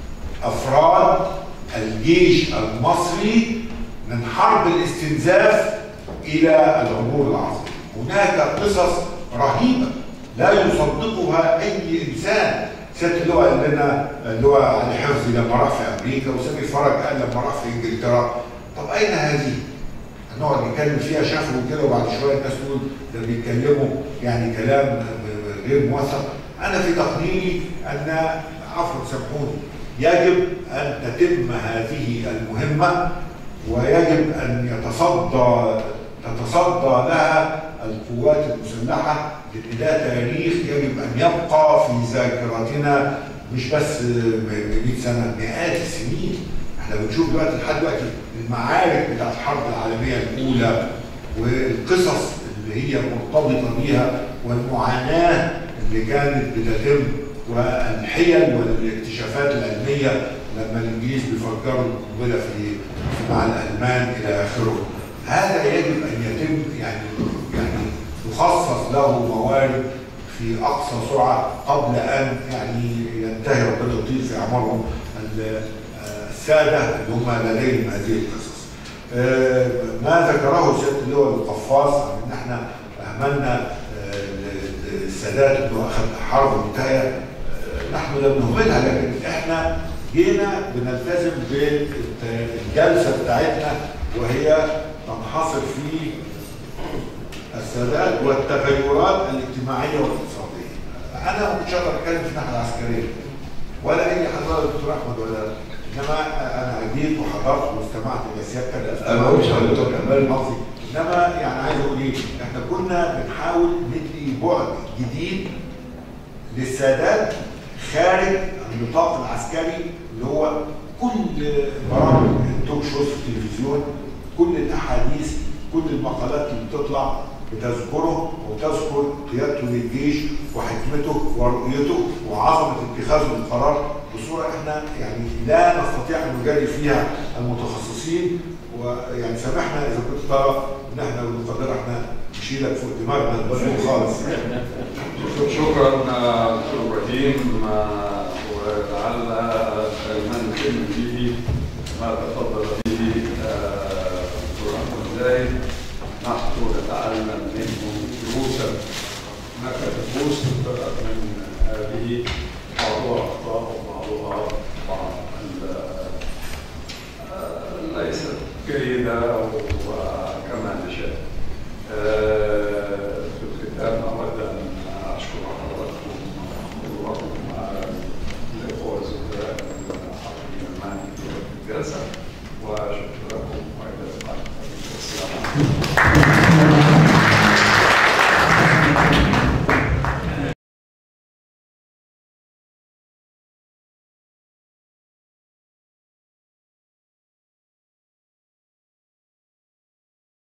افراد الجيش المصري من حرب الاستنزاف الى العبور العظيم هناك قصص رهيبه لا يصدقها اي انسان سياده اللواء قال لنا اللواء علي حفظي لما راح في امريكا وسامي فرج قال لما راح في انجلترا طب اين هذه؟ نقعد نتكلم فيها شافوا كده وبعد شويه الناس تقول ده بيتكلموا يعني كلام غير موثق انا في تقديري ان عفوا سامحوني يجب ان تتم هذه المهمه ويجب ان يتصدى تتصدى لها القوات المسلحه لان ده تاريخ يجب ان يبقى في ذاكرتنا مش بس 100 سنه مئات السنين احنا بنشوف دلوقتي لحد دلوقتي المعارك بتاعت الحرب العالميه الاولى والقصص اللي هي مرتبطه بيها والمعاناه اللي كانت بتتم والحيل والاكتشافات العلميه لما الانجليز بيفجروا القنبله في مع الالمان الى اخره هذا يجب ان يتم يعني يعني يخصص له موارد في اقصى سرعه قبل ان يعني ينتهي ربنا يطيل في اعمارهم ال- الساده اللي هم لديهم هذه القصص. آه، ما ذكره سياده اللواء القفاص عن ان احنا اهملنا آه، السادات انه اخذ حرب انتهى آه، نحن لم نهملها لكن احنا جينا بنلتزم بالجلسه بتاعتنا وهي تنحصر في السادات والتغيرات الاجتماعيه والاقتصاديه. انا ما كنتش اقدر اتكلم في الناحيه العسكريه ولا اي حضاره دكتور احمد ولا انما انا جيت وحضرت واستمعت الى سيادتك أنا ما قلتش حضرتك كمان قصدي انما يعني عايز اقول ايه؟ احنا كنا بنحاول ندي بعد جديد للسادات خارج النطاق العسكري اللي هو كل برامج التوك شوز في التلفزيون كل الاحاديث كل المقالات اللي بتطلع بتذكره وتذكر قيادته للجيش وحكمته ورؤيته وعظمه اتخاذه القرار بصوره احنا يعني لا نستطيع ان نجاري فيها المتخصصين ويعني سامحنا اذا كنت ترى ان احنا بالقدر احنا نشيلك فوق دماغنا فوق خالص شكرا آه، دكتور ابراهيم آه، ولعل ما نتم به ما تفضل به آه، دكتور احمد زايد نحن نتعلم منه دروسا هناك دروس من هذه بعضها اخطاء وبعضها بعض ال- آه، ليست جيده او